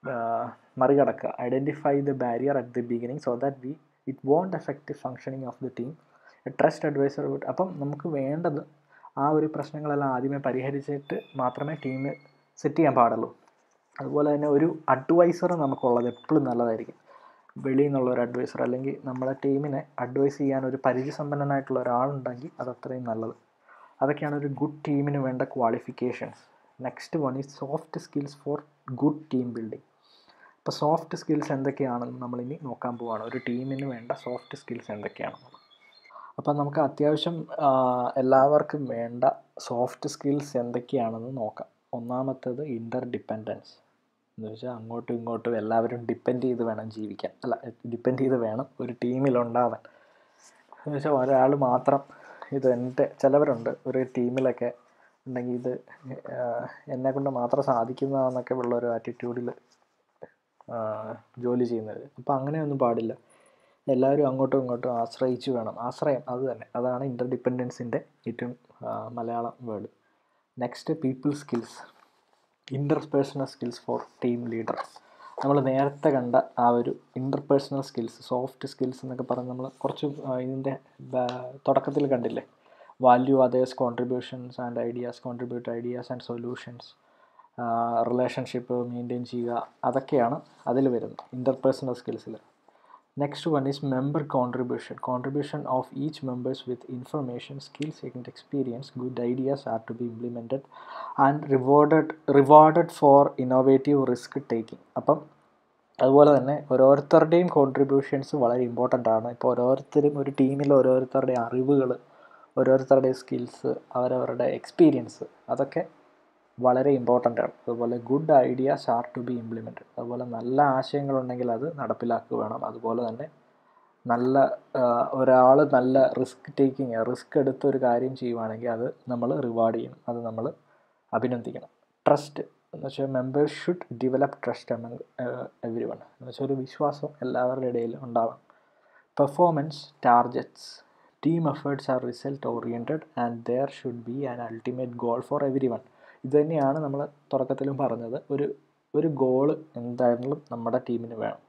S1: മറികടക്കുക identify the barrier at the beginning so that we it won't affect functioning of the team trust advisor അപ്പം നമുക്ക് വേണ്ടത് ആ ഒരു പ്രശ്നങ്ങളെല്ലാം ആദ്യമേ പരിഹരിച്ചിട്ട് മാത്രമേ ടീം സെറ്റ് ചെയ്യാൻ പാടുള്ളൂ അതുപോലെ തന്നെ ഒരു അഡ്വൈസർ നമുക്കുള്ളത് എപ്പോഴും നല്ലതായിരിക്കും വെളിയിൽ നിന്നുള്ള ഒരു അഡ്വൈസർ അല്ലെങ്കിൽ നമ്മളെ ടീമിനെ അഡ്വൈസ് ചെയ്യാൻ ഒരു പരിചയസമ്പന്നനായിട്ടുള്ള ഒരാളുണ്ടെങ്കിൽ അത് അത്രയും നല്ലത് അതൊക്കെയാണ് ഒരു ഗുഡ് ടീമിന് വേണ്ട qualifications next one is soft skills for good team building അപ്പോൾ സോഫ്റ്റ് സ്കിൽസ് എന്തൊക്കെയാണെന്ന് നമ്മളിനി നോക്കാൻ പോവുകയാണ് ഒരു ടീമിന് വേണ്ട സോഫ്റ്റ് സ്കിൽസ് എന്തൊക്കെയാണെന്ന് അപ്പം നമുക്ക് അത്യാവശ്യം എല്ലാവർക്കും വേണ്ട സോഫ്റ്റ് സ്കിൽസ് എന്തൊക്കെയാണെന്ന് നോക്കാം ഒന്നാമത്തേത് ഇൻ്റർ ഡിപ്പെൻഡൻസ് എന്ന് വെച്ചാൽ അങ്ങോട്ടും ഇങ്ങോട്ടും എല്ലാവരും ഡിപ്പെൻഡ് ചെയ്ത് വേണം ജീവിക്കാൻ അല്ല ഡിപ്പെൻഡ് ചെയ്ത് വേണം ഒരു ടീമിലുണ്ടാവാൻ എന്ന് വെച്ചാൽ ഒരാൾ മാത്രം ഇത് എൻ്റെ ചിലവരുണ്ട് ഒരു ടീമിലൊക്കെ ഉണ്ടെങ്കിൽ ഇത് എന്നെ കൊണ്ട് മാത്രം സാധിക്കുന്നതെന്നൊക്കെ ഉള്ള ഒരു ആറ്റിറ്റ്യൂഡിൽ ജോലി ചെയ്യുന്നത് അപ്പോൾ അങ്ങനെയൊന്നും പാടില്ല എല്ലാവരും അങ്ങോട്ടും ഇങ്ങോട്ടും ആശ്രയിച്ച് വേണം ആശ്രയം അത് തന്നെ അതാണ് ഇൻ്റർ ഡിപ്പെൻഡൻസിൻ്റെ ഏറ്റവും ആ, Malayalam word next people skills interpersonal skills for team leader നമ്മൾ നേരത്തെ കണ്ട ആ ഒരു ഇൻ്റർപേഴ്സണൽ സ്കിൽസ് സോഫ്റ്റ് സ്കിൽസ് എന്നൊക്കെ പറഞ്ഞ് നമ്മൾ കുറച്ച് ആ, ഇതിൻ്റെ ബാ- തുടക്കത്തിൽ കണ്ടില്ലേ value others contributions and ideas contribute ideas and solutions relationship maintain ചെയ്യുക അതൊക്കെയാണ് അതിൽ വരുന്നത് ഇൻ്റർപേഴ്സണൽ സ്കിൽസിൽ next one is member contribution contribution of each members with information skills and experience good ideas are to be implemented and rewarded rewarded for innovative risk taking അപ്പം അതുപോലെ തന്നെ ഓരോരുത്തരുടെയും കോൺട്രിബ്യൂഷൻസ് വളരെ ഇമ്പോർട്ടൻ്റ് ആണ് ഇപ്പോൾ ഓരോരുത്തരും ഒരു ടീമിൽ ഓരോരുത്തരുടെ അറിവുകൾ ഓരോരുത്തരുടെ സ്കിൽസ് അവരവരുടെ എക്സ്പീരിയൻസ് അതൊക്കെ വളരെ ഇമ്പോർട്ടൻ്റ് ആണ് അതുപോലെ good ideas are to be implemented അതുപോലെ നല്ല ആശയങ്ങളുണ്ടെങ്കിൽ അത് നടപ്പിലാക്കുക വേണം അതുപോലെ തന്നെ നല്ല ഒരാൾ നല്ല റിസ്ക് ടേക്കിങ് റിസ്ക് എടുത്ത് ഒരു കാര്യം ചെയ്യുവാണെങ്കിൽ അത് നമ്മൾ റിവാർഡ് ചെയ്യണം അത് നമ്മൾ അഭിനന്ദിക്കണം ട്രസ്റ്റ് എന്ന് വെച്ചാൽ members should develop trust among everyone എന്ന് വെച്ചാൽ ഒരു വിശ്വാസം എല്ലാവരുടെ ഇടയിൽ ഉണ്ടാവണം performance targets team efforts are result oriented and there should be an ultimate goal for everyone ഇത് തന്നെയാണ് നമ്മൾ തുടക്കത്തിലും പറഞ്ഞത് ഒരു ഒരു ഗോള് എന്തായാലും നമ്മുടെ ടീമിന് വേണം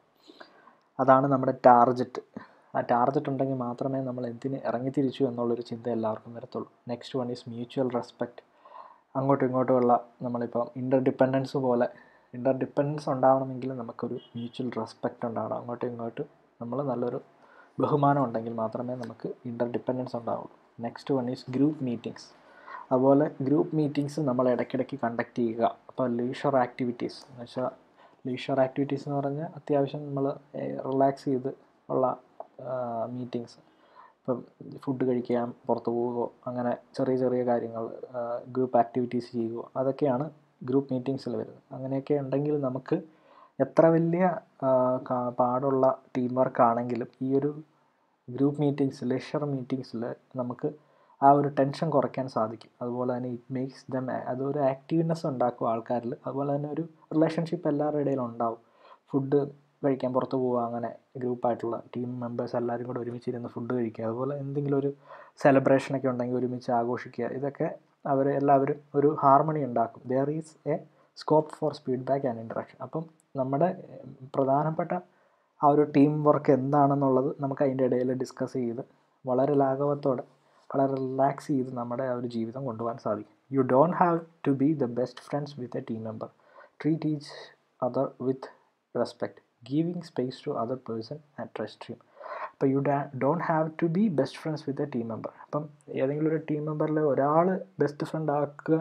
S1: അതാണ് നമ്മുടെ ടാർജറ്റ് ആ ടാർജറ്റ് ഉണ്ടെങ്കിൽ മാത്രമേ നമ്മൾ എന്തിന് ഇറങ്ങിത്തിരിച്ചു എന്നുള്ളൊരു ചിന്ത എല്ലാവർക്കും വരത്തുള്ളൂ next one is mutual respect അങ്ങോട്ടും ഇങ്ങോട്ടുമുള്ള നമ്മളിപ്പം ഇൻ്റർ ഡിപ്പെൻഡൻസ് പോലെ ഇൻ്റർ ഡിപ്പെൻഡൻസ് ഉണ്ടാവണമെങ്കിൽ നമുക്കൊരു മ്യൂച്വൽ റെസ്പെക്റ്റ് ഉണ്ടാവണം അങ്ങോട്ടും ഇങ്ങോട്ടും നമ്മൾ നല്ലൊരു ബഹുമാനം ഉണ്ടെങ്കിൽ മാത്രമേ നമുക്ക് ഇൻ്റർ ഡിപ്പെൻഡൻസ് ഉണ്ടാവുള്ളൂ next one is group meetings അതുപോലെ ഗ്രൂപ്പ് മീറ്റിംഗ്സ് നമ്മൾ ഇടയ്ക്കിടയ്ക്ക് കണ്ടക്ട് ചെയ്യുക അപ്പോൾ ലീഷർ ആക്ടിവിറ്റീസ് എന്ന് വെച്ചാൽ ലീഷർ ആക്ടിവിറ്റീസ് എന്ന് പറഞ്ഞാൽ അത്യാവശ്യം നമ്മൾ റിലാക്സ് ചെയ്ത് ഉള്ള മീറ്റിങ്സ് ഇപ്പം ഫുഡ് കഴിക്കാൻ പുറത്ത് പോവുകയോ അങ്ങനെ ചെറിയ ചെറിയ കാര്യങ്ങൾ ഗ്രൂപ്പ് ആക്ടിവിറ്റീസ് ചെയ്യുകയോ അതൊക്കെയാണ് ഗ്രൂപ്പ് മീറ്റിങ്സിൽ വരുന്നത് അങ്ങനെയൊക്കെ ഉണ്ടെങ്കിൽ നമുക്ക് എത്ര വലിയ ആ, കാ- പാടുള്ള ടീം വർക്ക് ആണെങ്കിലും ഈ ഒരു ഗ്രൂപ്പ് മീറ്റിങ്സ് ലെഷർ മീറ്റിങ്സിൽ നമുക്ക് ആ ഒരു ടെൻഷൻ കുറയ്ക്കാൻ സാധിക്കും അതുപോലെ തന്നെ ഇറ്റ് മേക്സ് ദം അതൊരു ആക്റ്റീവ്നെസ് ഉണ്ടാക്കും ആൾക്കാരിൽ അതുപോലെ തന്നെ ഒരു റിലേഷൻഷിപ്പ് എല്ലാവരുടെ ഇടയിലും ഉണ്ടാവും ഫുഡ് കഴിക്കാൻ പുറത്ത് പോവുക അങ്ങനെ ഗ്രൂപ്പായിട്ടുള്ള ടീം മെമ്പേഴ്സ് എല്ലാവരും കൂടെ ഒരുമിച്ചിരുന്ന് ഫുഡ് കഴിക്കുക അതുപോലെ എന്തെങ്കിലും ഒരു സെലിബ്രേഷനൊക്കെ ഉണ്ടെങ്കിൽ ഒരുമിച്ച് ആഘോഷിക്കുക ഇതൊക്കെ അവർ എല്ലാവരും ഒരു ഹാർമണി ഉണ്ടാക്കും there is a scope for feedback and interaction അപ്പം നമ്മുടെ ഏർ, പ്രധാനപ്പെട്ട ആ ഒരു ടീം വർക്ക് എന്താണെന്നുള്ളത് നമുക്ക് അതിൻ്റെ ഇടയിൽ ഡിസ്കസ് ചെയ്ത് വളരെ ലാഘവത്തോടെ വളരെ റിലാക്സ് ചെയ്ത് നമ്മുടെ ആ ഒരു ജീവിതം കൊണ്ടുപോകാൻ സാധിക്കും you don't have to be the best friends with a team member treat each other with respect giving space to other person and trust him അപ്പോൾ you don't have to be best friends with a team member അപ്പം ഏതെങ്കിലും ഒരു ടീം മെമ്പറിൽ ഒരാൾ ബെസ്റ്റ് ഫ്രണ്ട് ആക്കുക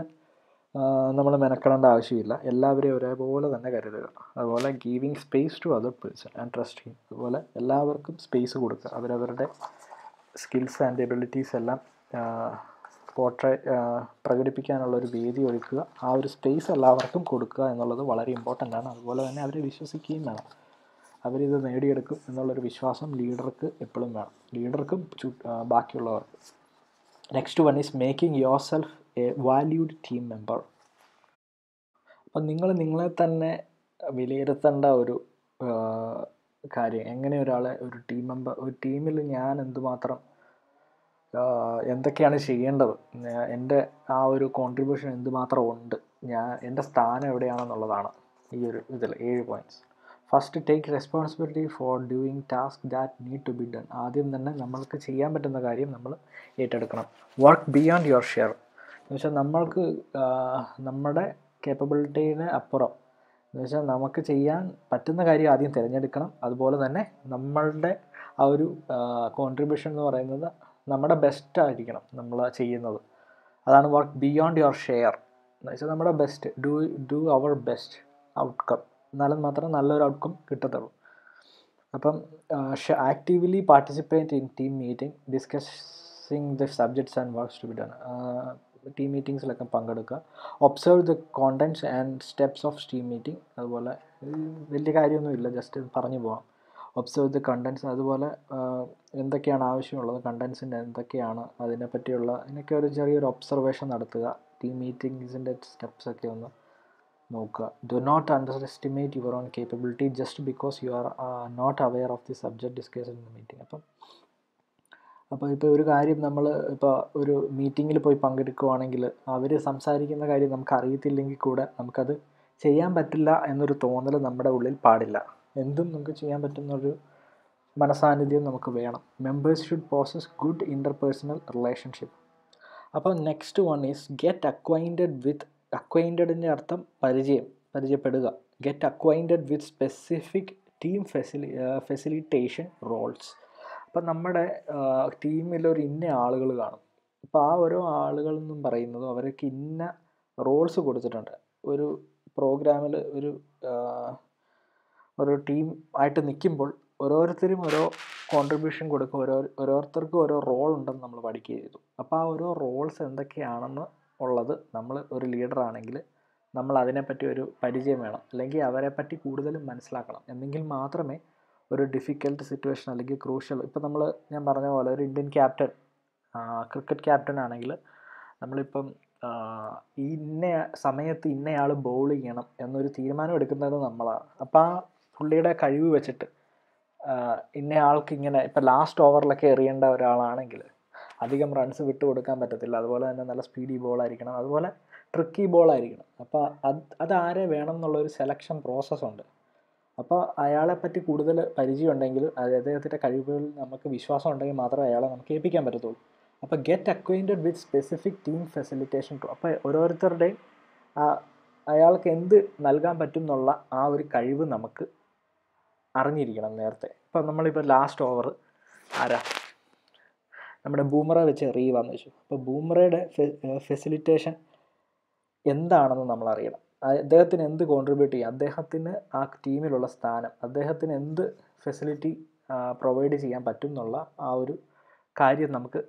S1: നമ്മൾ മെനക്കെടേണ്ട ആവശ്യമില്ല എല്ലാവരെയും ഒരേപോലെ തന്നെ കരുതുക അതുപോലെ giving space to other person and trust him അതുപോലെ എല്ലാവർക്കും സ്പേസ് കൊടുക്കുക അവരവരുടെ സ്കിൽസ് ആൻഡ് എബിലിറ്റീസ് എല്ലാം പോർട്രേ പ്രകടിപ്പിക്കാനുള്ള ഒരു വേദി ഒരുക്കുക ആ ഒരു സ്പേസ് എല്ലാവർക്കും കൊടുക്കുക എന്നുള്ളത് വളരെ ഇമ്പോർട്ടൻ്റ് ആണ് അതുപോലെ തന്നെ അവരെ വിശ്വസിക്കുകയും വേണം അവരിത് നേടിയെടുക്കും എന്നുള്ളൊരു വിശ്വാസം ലീഡർക്ക് എപ്പോഴും വേണം ലീഡർക്കും ചു- ആ, ബാക്കിയുള്ളവർക്ക് next one is making yourself a valued team member അപ്പം നിങ്ങൾ നിങ്ങളെ തന്നെ വിലയിരുത്തേണ്ട ഒരു ആ, കാര്യം എങ്ങനെ ഒരാളെ ഒരു ടീം മെമ്പർ ഒരു ടീമിൽ ഞാൻ എന്തുമാത്രം ആ, എന്തൊക്കെയാണ് ചെയ്യേണ്ടത് ഞാ- എൻ്റെ ആ ഒരു കോൺട്രിബ്യൂഷൻ എന്തുമാത്രം ഉണ്ട് ഞാൻ എൻ്റെ സ്ഥാനം എവിടെയാണെന്നുള്ളതാണ് ഈ ഒരു ഇതിൽ ഏഴ് points first take responsibility for doing task that need to be done ആദ്യം തന്നെ നമ്മൾക്ക് ചെയ്യാൻ പറ്റുന്ന കാര്യം നമ്മൾ ഏറ്റെടുക്കണം വർക്ക് ബിയോണ്ട് യുവർ ഷെയർ എന്ന് വെച്ചാൽ നമ്മൾക്ക് ആ, നമ്മുടെ കേപ്പബിലിറ്റീന് അപ്പുറം എന്ന് വെച്ചാൽ നമുക്ക് ചെയ്യാൻ പറ്റുന്ന കാര്യം ആദ്യം തിരഞ്ഞെടുക്കണം അതുപോലെ തന്നെ നമ്മളുടെ ആ ഒരു കോൺട്രിബ്യൂഷൻ എന്ന് പറയുന്നത് നമ്മുടെ ബെസ്റ്റ് ആയിരിക്കണം നമ്മൾ ചെയ്യുന്നത് അതാണ് വർക്ക് ബിയോണ്ട് യുവർ ഷെയർ എന്ന് വെച്ചാൽ നമ്മുടെ best do do our best outcome എന്നാലും മാത്രം നല്ലൊരു ഔട്ട്കം കിട്ടത്തുള്ളൂ അപ്പം actively participate in team meeting discussing the subjects and works to be done team മീറ്റിങ്സിലൊക്കെ പങ്കെടുക്കുക observe the contents and steps of team meeting അതുപോലെ ഇത് വലിയ കാര്യമൊന്നുമില്ല ജസ്റ്റ് പറഞ്ഞു പോവാം ഒബ്സർവ് ദ കണ്ടൻറ്റ്സ് അതുപോലെ ആ, എന്തൊക്കെയാണ് ആവശ്യമുള്ളത് കണ്ടൻസിൻ്റെ എന്തൊക്കെയാണ് അതിനെപ്പറ്റിയുള്ള അതിനൊക്കെ ഒരു ചെറിയൊരു ഒബ്സർവേഷൻ നടത്തുക ടീം മീറ്റിങ്സിൻ്റെ സ്റ്റെപ്സൊക്കെ ഒന്ന് നോക്കുക do not underestimate your own capability just because you are not aware of the subject discuss in the meeting അപ്പം അപ്പോൾ ഇപ്പോൾ ഒരു കാര്യം നമ്മൾ ഇപ്പോൾ ഒരു മീറ്റിങ്ങിൽ പോയി പങ്കെടുക്കുവാണെങ്കിൽ അവർ സംസാരിക്കുന്ന കാര്യം നമുക്ക് അറിയത്തില്ലെങ്കിൽ കൂടെ നമുക്കത് ചെയ്യാൻ പറ്റില്ല എന്നൊരു തോന്നൽ നമ്മുടെ ഉള്ളിൽ പാടില്ല എന്തും നമുക്ക് ചെയ്യാൻ പറ്റുന്നൊരു മനസാന്നിധ്യം നമുക്ക് വേണം members should possess good interpersonal relationship അപ്പോൾ next one is get acquainted with അക്വൈൻറ്റഡിൻ്റെ അർത്ഥം പരിചയം പരിചയപ്പെടുക get acquainted with specific team ഫെസിലി ഫെസിലിറ്റേഷൻ റോൾസ് അപ്പം നമ്മുടെ ടീമിൽ ഒരു ഇന്ന ആളുകൾ കാണും അപ്പോൾ ആ ഓരോ ആളുകൾ എന്നും പറയുന്നത് അവർക്ക് ഇന്ന റോൾസ് കൊടുത്തിട്ടുണ്ട് ഒരു പ്രോഗ്രാമിൽ ഒരു ഒരു ടീം ആയിട്ട് നിൽക്കുമ്പോൾ ഓരോരുത്തരും ഓരോ കോൺട്രിബ്യൂഷൻ കൊടുക്കും ഓരോ ഓരോരുത്തർക്കും ഓരോ റോൾ ഉണ്ടെന്ന് നമ്മൾ പഠിക്കുക ചെയ്തു അപ്പോൾ ആ ഓരോ റോൾസ് എന്തൊക്കെയാണെന്ന് ഉള്ളത് നമ്മൾ ഒരു ലീഡർ ആണെങ്കിൽ നമ്മൾ അതിനെപ്പറ്റി ഒരു പരിചയം വേണം അല്ലെങ്കിൽ അവരെ പറ്റി കൂടുതലും മനസ്സിലാക്കണം എന്നെങ്കിൽ മാത്രമേ ഒരു ഡിഫിക്കൽട്ട് സിറ്റുവേഷൻ അല്ലെങ്കിൽ ക്രൂഷ്യൽ ഇപ്പോൾ നമ്മൾ ഞാൻ പറഞ്ഞ പോലെ ഒരു ഇന്ത്യൻ ക്യാപ്റ്റൻ ക്രിക്കറ്റ് ക്യാപ്റ്റൻ ആണെങ്കിൽ നമ്മളിപ്പം ഈ ഇന്ന സമയത്ത് ഇന്നയാൾ ബോൾ ചെയ്യണം എന്നൊരു തീരുമാനം എടുക്കുന്നത് നമ്മളാണ് അപ്പോൾ ആ പുള്ളിയുടെ കഴിവ് വെച്ചിട്ട് ഇന്ന ആൾക്ക് ഇങ്ങനെ ഇപ്പോൾ ലാസ്റ്റ് ഓവറിലൊക്കെ എറിയേണ്ട ഒരാളാണെങ്കിൽ അധികം റൺസ് വിട്ട് കൊടുക്കാൻ പറ്റത്തില്ല അതുപോലെ തന്നെ നല്ല സ്പീഡി ബോളായിരിക്കണം അതുപോലെ ട്രിക്കി ബോളായിരിക്കണം അപ്പോൾ അത് അതാരെ വേണം എന്നുള്ളൊരു സെലക്ഷൻ പ്രോസസ്സുണ്ട് അപ്പോൾ അയാളെ പറ്റി കൂടുതൽ പരിചയമുണ്ടെങ്കിൽ അദ്ദേഹത്തിൻ്റെ കഴിവുകളിൽ നമുക്ക് വിശ്വാസം ഉണ്ടെങ്കിൽ മാത്രമേ അയാളെ നമുക്ക് ഏൽപ്പിക്കാൻ പറ്റത്തുള്ളൂ അപ്പോൾ get acquainted with specific team facilitation അപ്പോൾ ഓരോരുത്തരുടെയും അയാൾക്ക് എന്ത് നൽകാൻ പറ്റും എന്നുള്ള ആ ഒരു കഴിവ് നമുക്ക് അറിഞ്ഞിരിക്കണം നേരത്തെ ഇപ്പം നമ്മളിപ്പോൾ ലാസ്റ്റ് ഓവർ ആരാ നമ്മുടെ ബൂമറ വെച്ച് എറിയുവാന്ന് വെച്ചു അപ്പോൾ ബൂമറയുടെ ഫെസിലിറ്റേഷൻ എന്താണെന്ന് നമ്മൾ അറിയണം അദ്ദേഹത്തിന് എന്ത് കോൺട്രിബ്യൂട്ട് ചെയ്യും അദ്ദേഹത്തിന് ആ ടീമിലുള്ള സ്ഥാനം അദ്ദേഹത്തിന് എന്ത് ഫെസിലിറ്റി പ്രൊവൈഡ് ചെയ്യാൻ പറ്റും എന്നുള്ള ആ ഒരു കാര്യം നമുക്ക്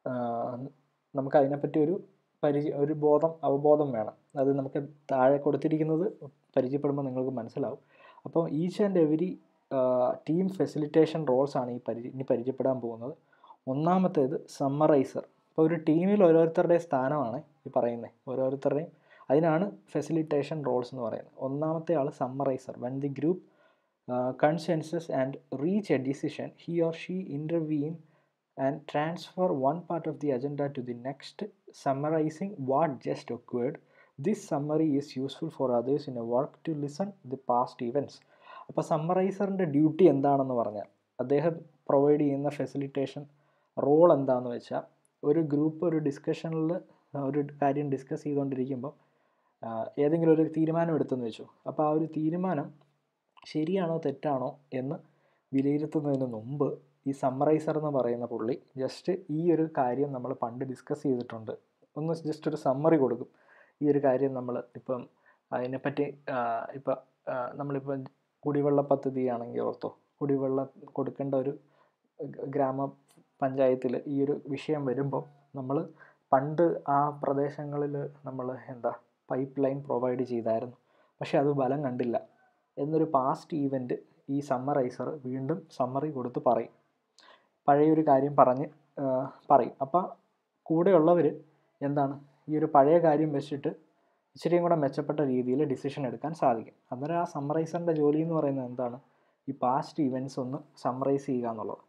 S1: നമുക്ക് അതിനെപ്പറ്റി ഒരു പരിചയ ഒരു ബോധം അവബോധം വേണം അത് നമുക്ക് താഴെ കൊടുത്തിരിക്കുന്നത് പരിചയപ്പെടുമ്പോൾ നിങ്ങൾക്ക് മനസ്സിലാവും അപ്പോൾ each and every team facilitation roles ആണ് ഈ പരി ഇനി പരിചയപ്പെടാൻ പോകുന്നത് ഒന്നാമത്തേത് സമ്മറൈസർ ഇപ്പോൾ ഒരു ടീമിൽ ഓരോരുത്തരുടെ സ്ഥാനമാണ് ഈ പറയുന്നത് ഓരോരുത്തരുടെയും അതിനാണ് ഫെസിലിറ്റേഷൻ റോൾസ് എന്ന് പറയുന്നത് ഒന്നാമത്തെ ആൾ summariser when the group consensus and reach a decision he or she intervene and transfer one part of the agenda to the next summarising what just occurred this summary is useful for others in a work to listen the past events അപ്പോൾ സമ്മറൈസറിൻ്റെ ഡ്യൂട്ടി എന്താണെന്ന് പറഞ്ഞാൽ അദ്ദേഹം പ്രൊവൈഡ് ചെയ്യുന്ന ഫെസിലിറ്റേഷൻ റോൾ എന്താണെന്ന് വെച്ചാൽ ഒരു ഗ്രൂപ്പ് ഒരു ഡിസ്കഷനിൽ ഒരു കാര്യം ഡിസ്കസ് ചെയ്തുകൊണ്ടിരിക്കുമ്പോൾ ഏതെങ്കിലും ഒരു തീരുമാനം എടുത്തെന്ന് വെച്ചു അപ്പോൾ ആ ഒരു തീരുമാനം ശരിയാണോ തെറ്റാണോ എന്ന് വിലയിരുത്തുന്നതിന് മുമ്പ് ഈ സമ്മറൈസർ എന്ന് പറയുന്ന പുള്ളി ജസ്റ്റ് ഈ ഒരു കാര്യം നമ്മൾ പണ്ട് ഡിസ്കസ് ചെയ്തിട്ടുണ്ട് ഒന്ന് ജസ്റ്റ് ഒരു സമ്മറി കൊടുക്കും ഈ ഒരു കാര്യം നമ്മൾ ഇപ്പം അതിനെപ്പറ്റി ഇപ്പം നമ്മളിപ്പം കുടിവെള്ള പദ്ധതി ആണെങ്കിൽ ഓർത്തോ കുടിവെള്ളം കൊടുക്കേണ്ട ഒരു ഗ്രാമ പഞ്ചായത്തിൽ ഈ ഒരു വിഷയം വരുമ്പോൾ നമ്മൾ പണ്ട് ആ പ്രദേശങ്ങളിൽ നമ്മൾ എന്താ പൈപ്പ് ലൈൻ പ്രൊവൈഡ് ചെയ്തായിരുന്നു പക്ഷെ അത് ബലം കണ്ടില്ല എന്നൊരു പാസ്റ്റ് ഈവൻറ്റ് ഈ സമ്മറൈസർ വീണ്ടും സമ്മറി കൊടുത്ത് പറയും പഴയൊരു കാര്യം പറഞ്ഞ് പറയും അപ്പോൾ കൂടെയുള്ളവർ എന്താണ് ഈ ഒരു പഴയ കാര്യം വെച്ചിട്ട് ഇച്ചിരിയും കൂടെ മെച്ചപ്പെട്ട രീതിയിൽ ഡിസിഷൻ എടുക്കാൻ സാധിക്കും അന്നേരം ആ സമ്മറൈസറിൻ്റെ ജോലി എന്ന് പറയുന്നത് എന്താണ് ഈ പാസ്റ്റ് ഇവൻറ്റ്സ് ഒന്ന് സമ്മറൈസ് ചെയ്യുക എന്നുള്ളത്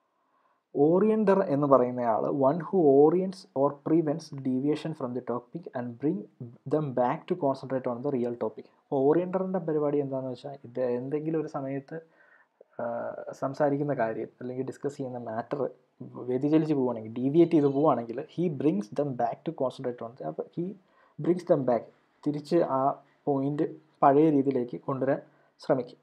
S1: ഓറിയൻറ്റർ എന്ന് പറയുന്നയാൾ one who orients or prevents deviation from the topic and bring them back to concentrate on the real topic അപ്പോൾ ഓറിയൻറ്ററിൻ്റെ പരിപാടി എന്താണെന്ന് വെച്ചാൽ ഇത് എന്തെങ്കിലും ഒരു സമയത്ത് സംസാരിക്കുന്ന കാര്യം അല്ലെങ്കിൽ ഡിസ്കസ് ചെയ്യുന്ന മാറ്റർ വ്യതിചലിച്ച് പോവുകയാണെങ്കിൽ ഡീവിയേറ്റ് ചെയ്ത് പോവുകയാണെങ്കിൽ he brings them back to concentrate on അപ്പോൾ ഹീ ബ്രിങ്സ് ദം ബാക്ക് തിരിച്ച് ആ പോയിൻ്റ് പഴയ രീതിയിലേക്ക് കൊണ്ടുവരാൻ ശ്രമിക്കും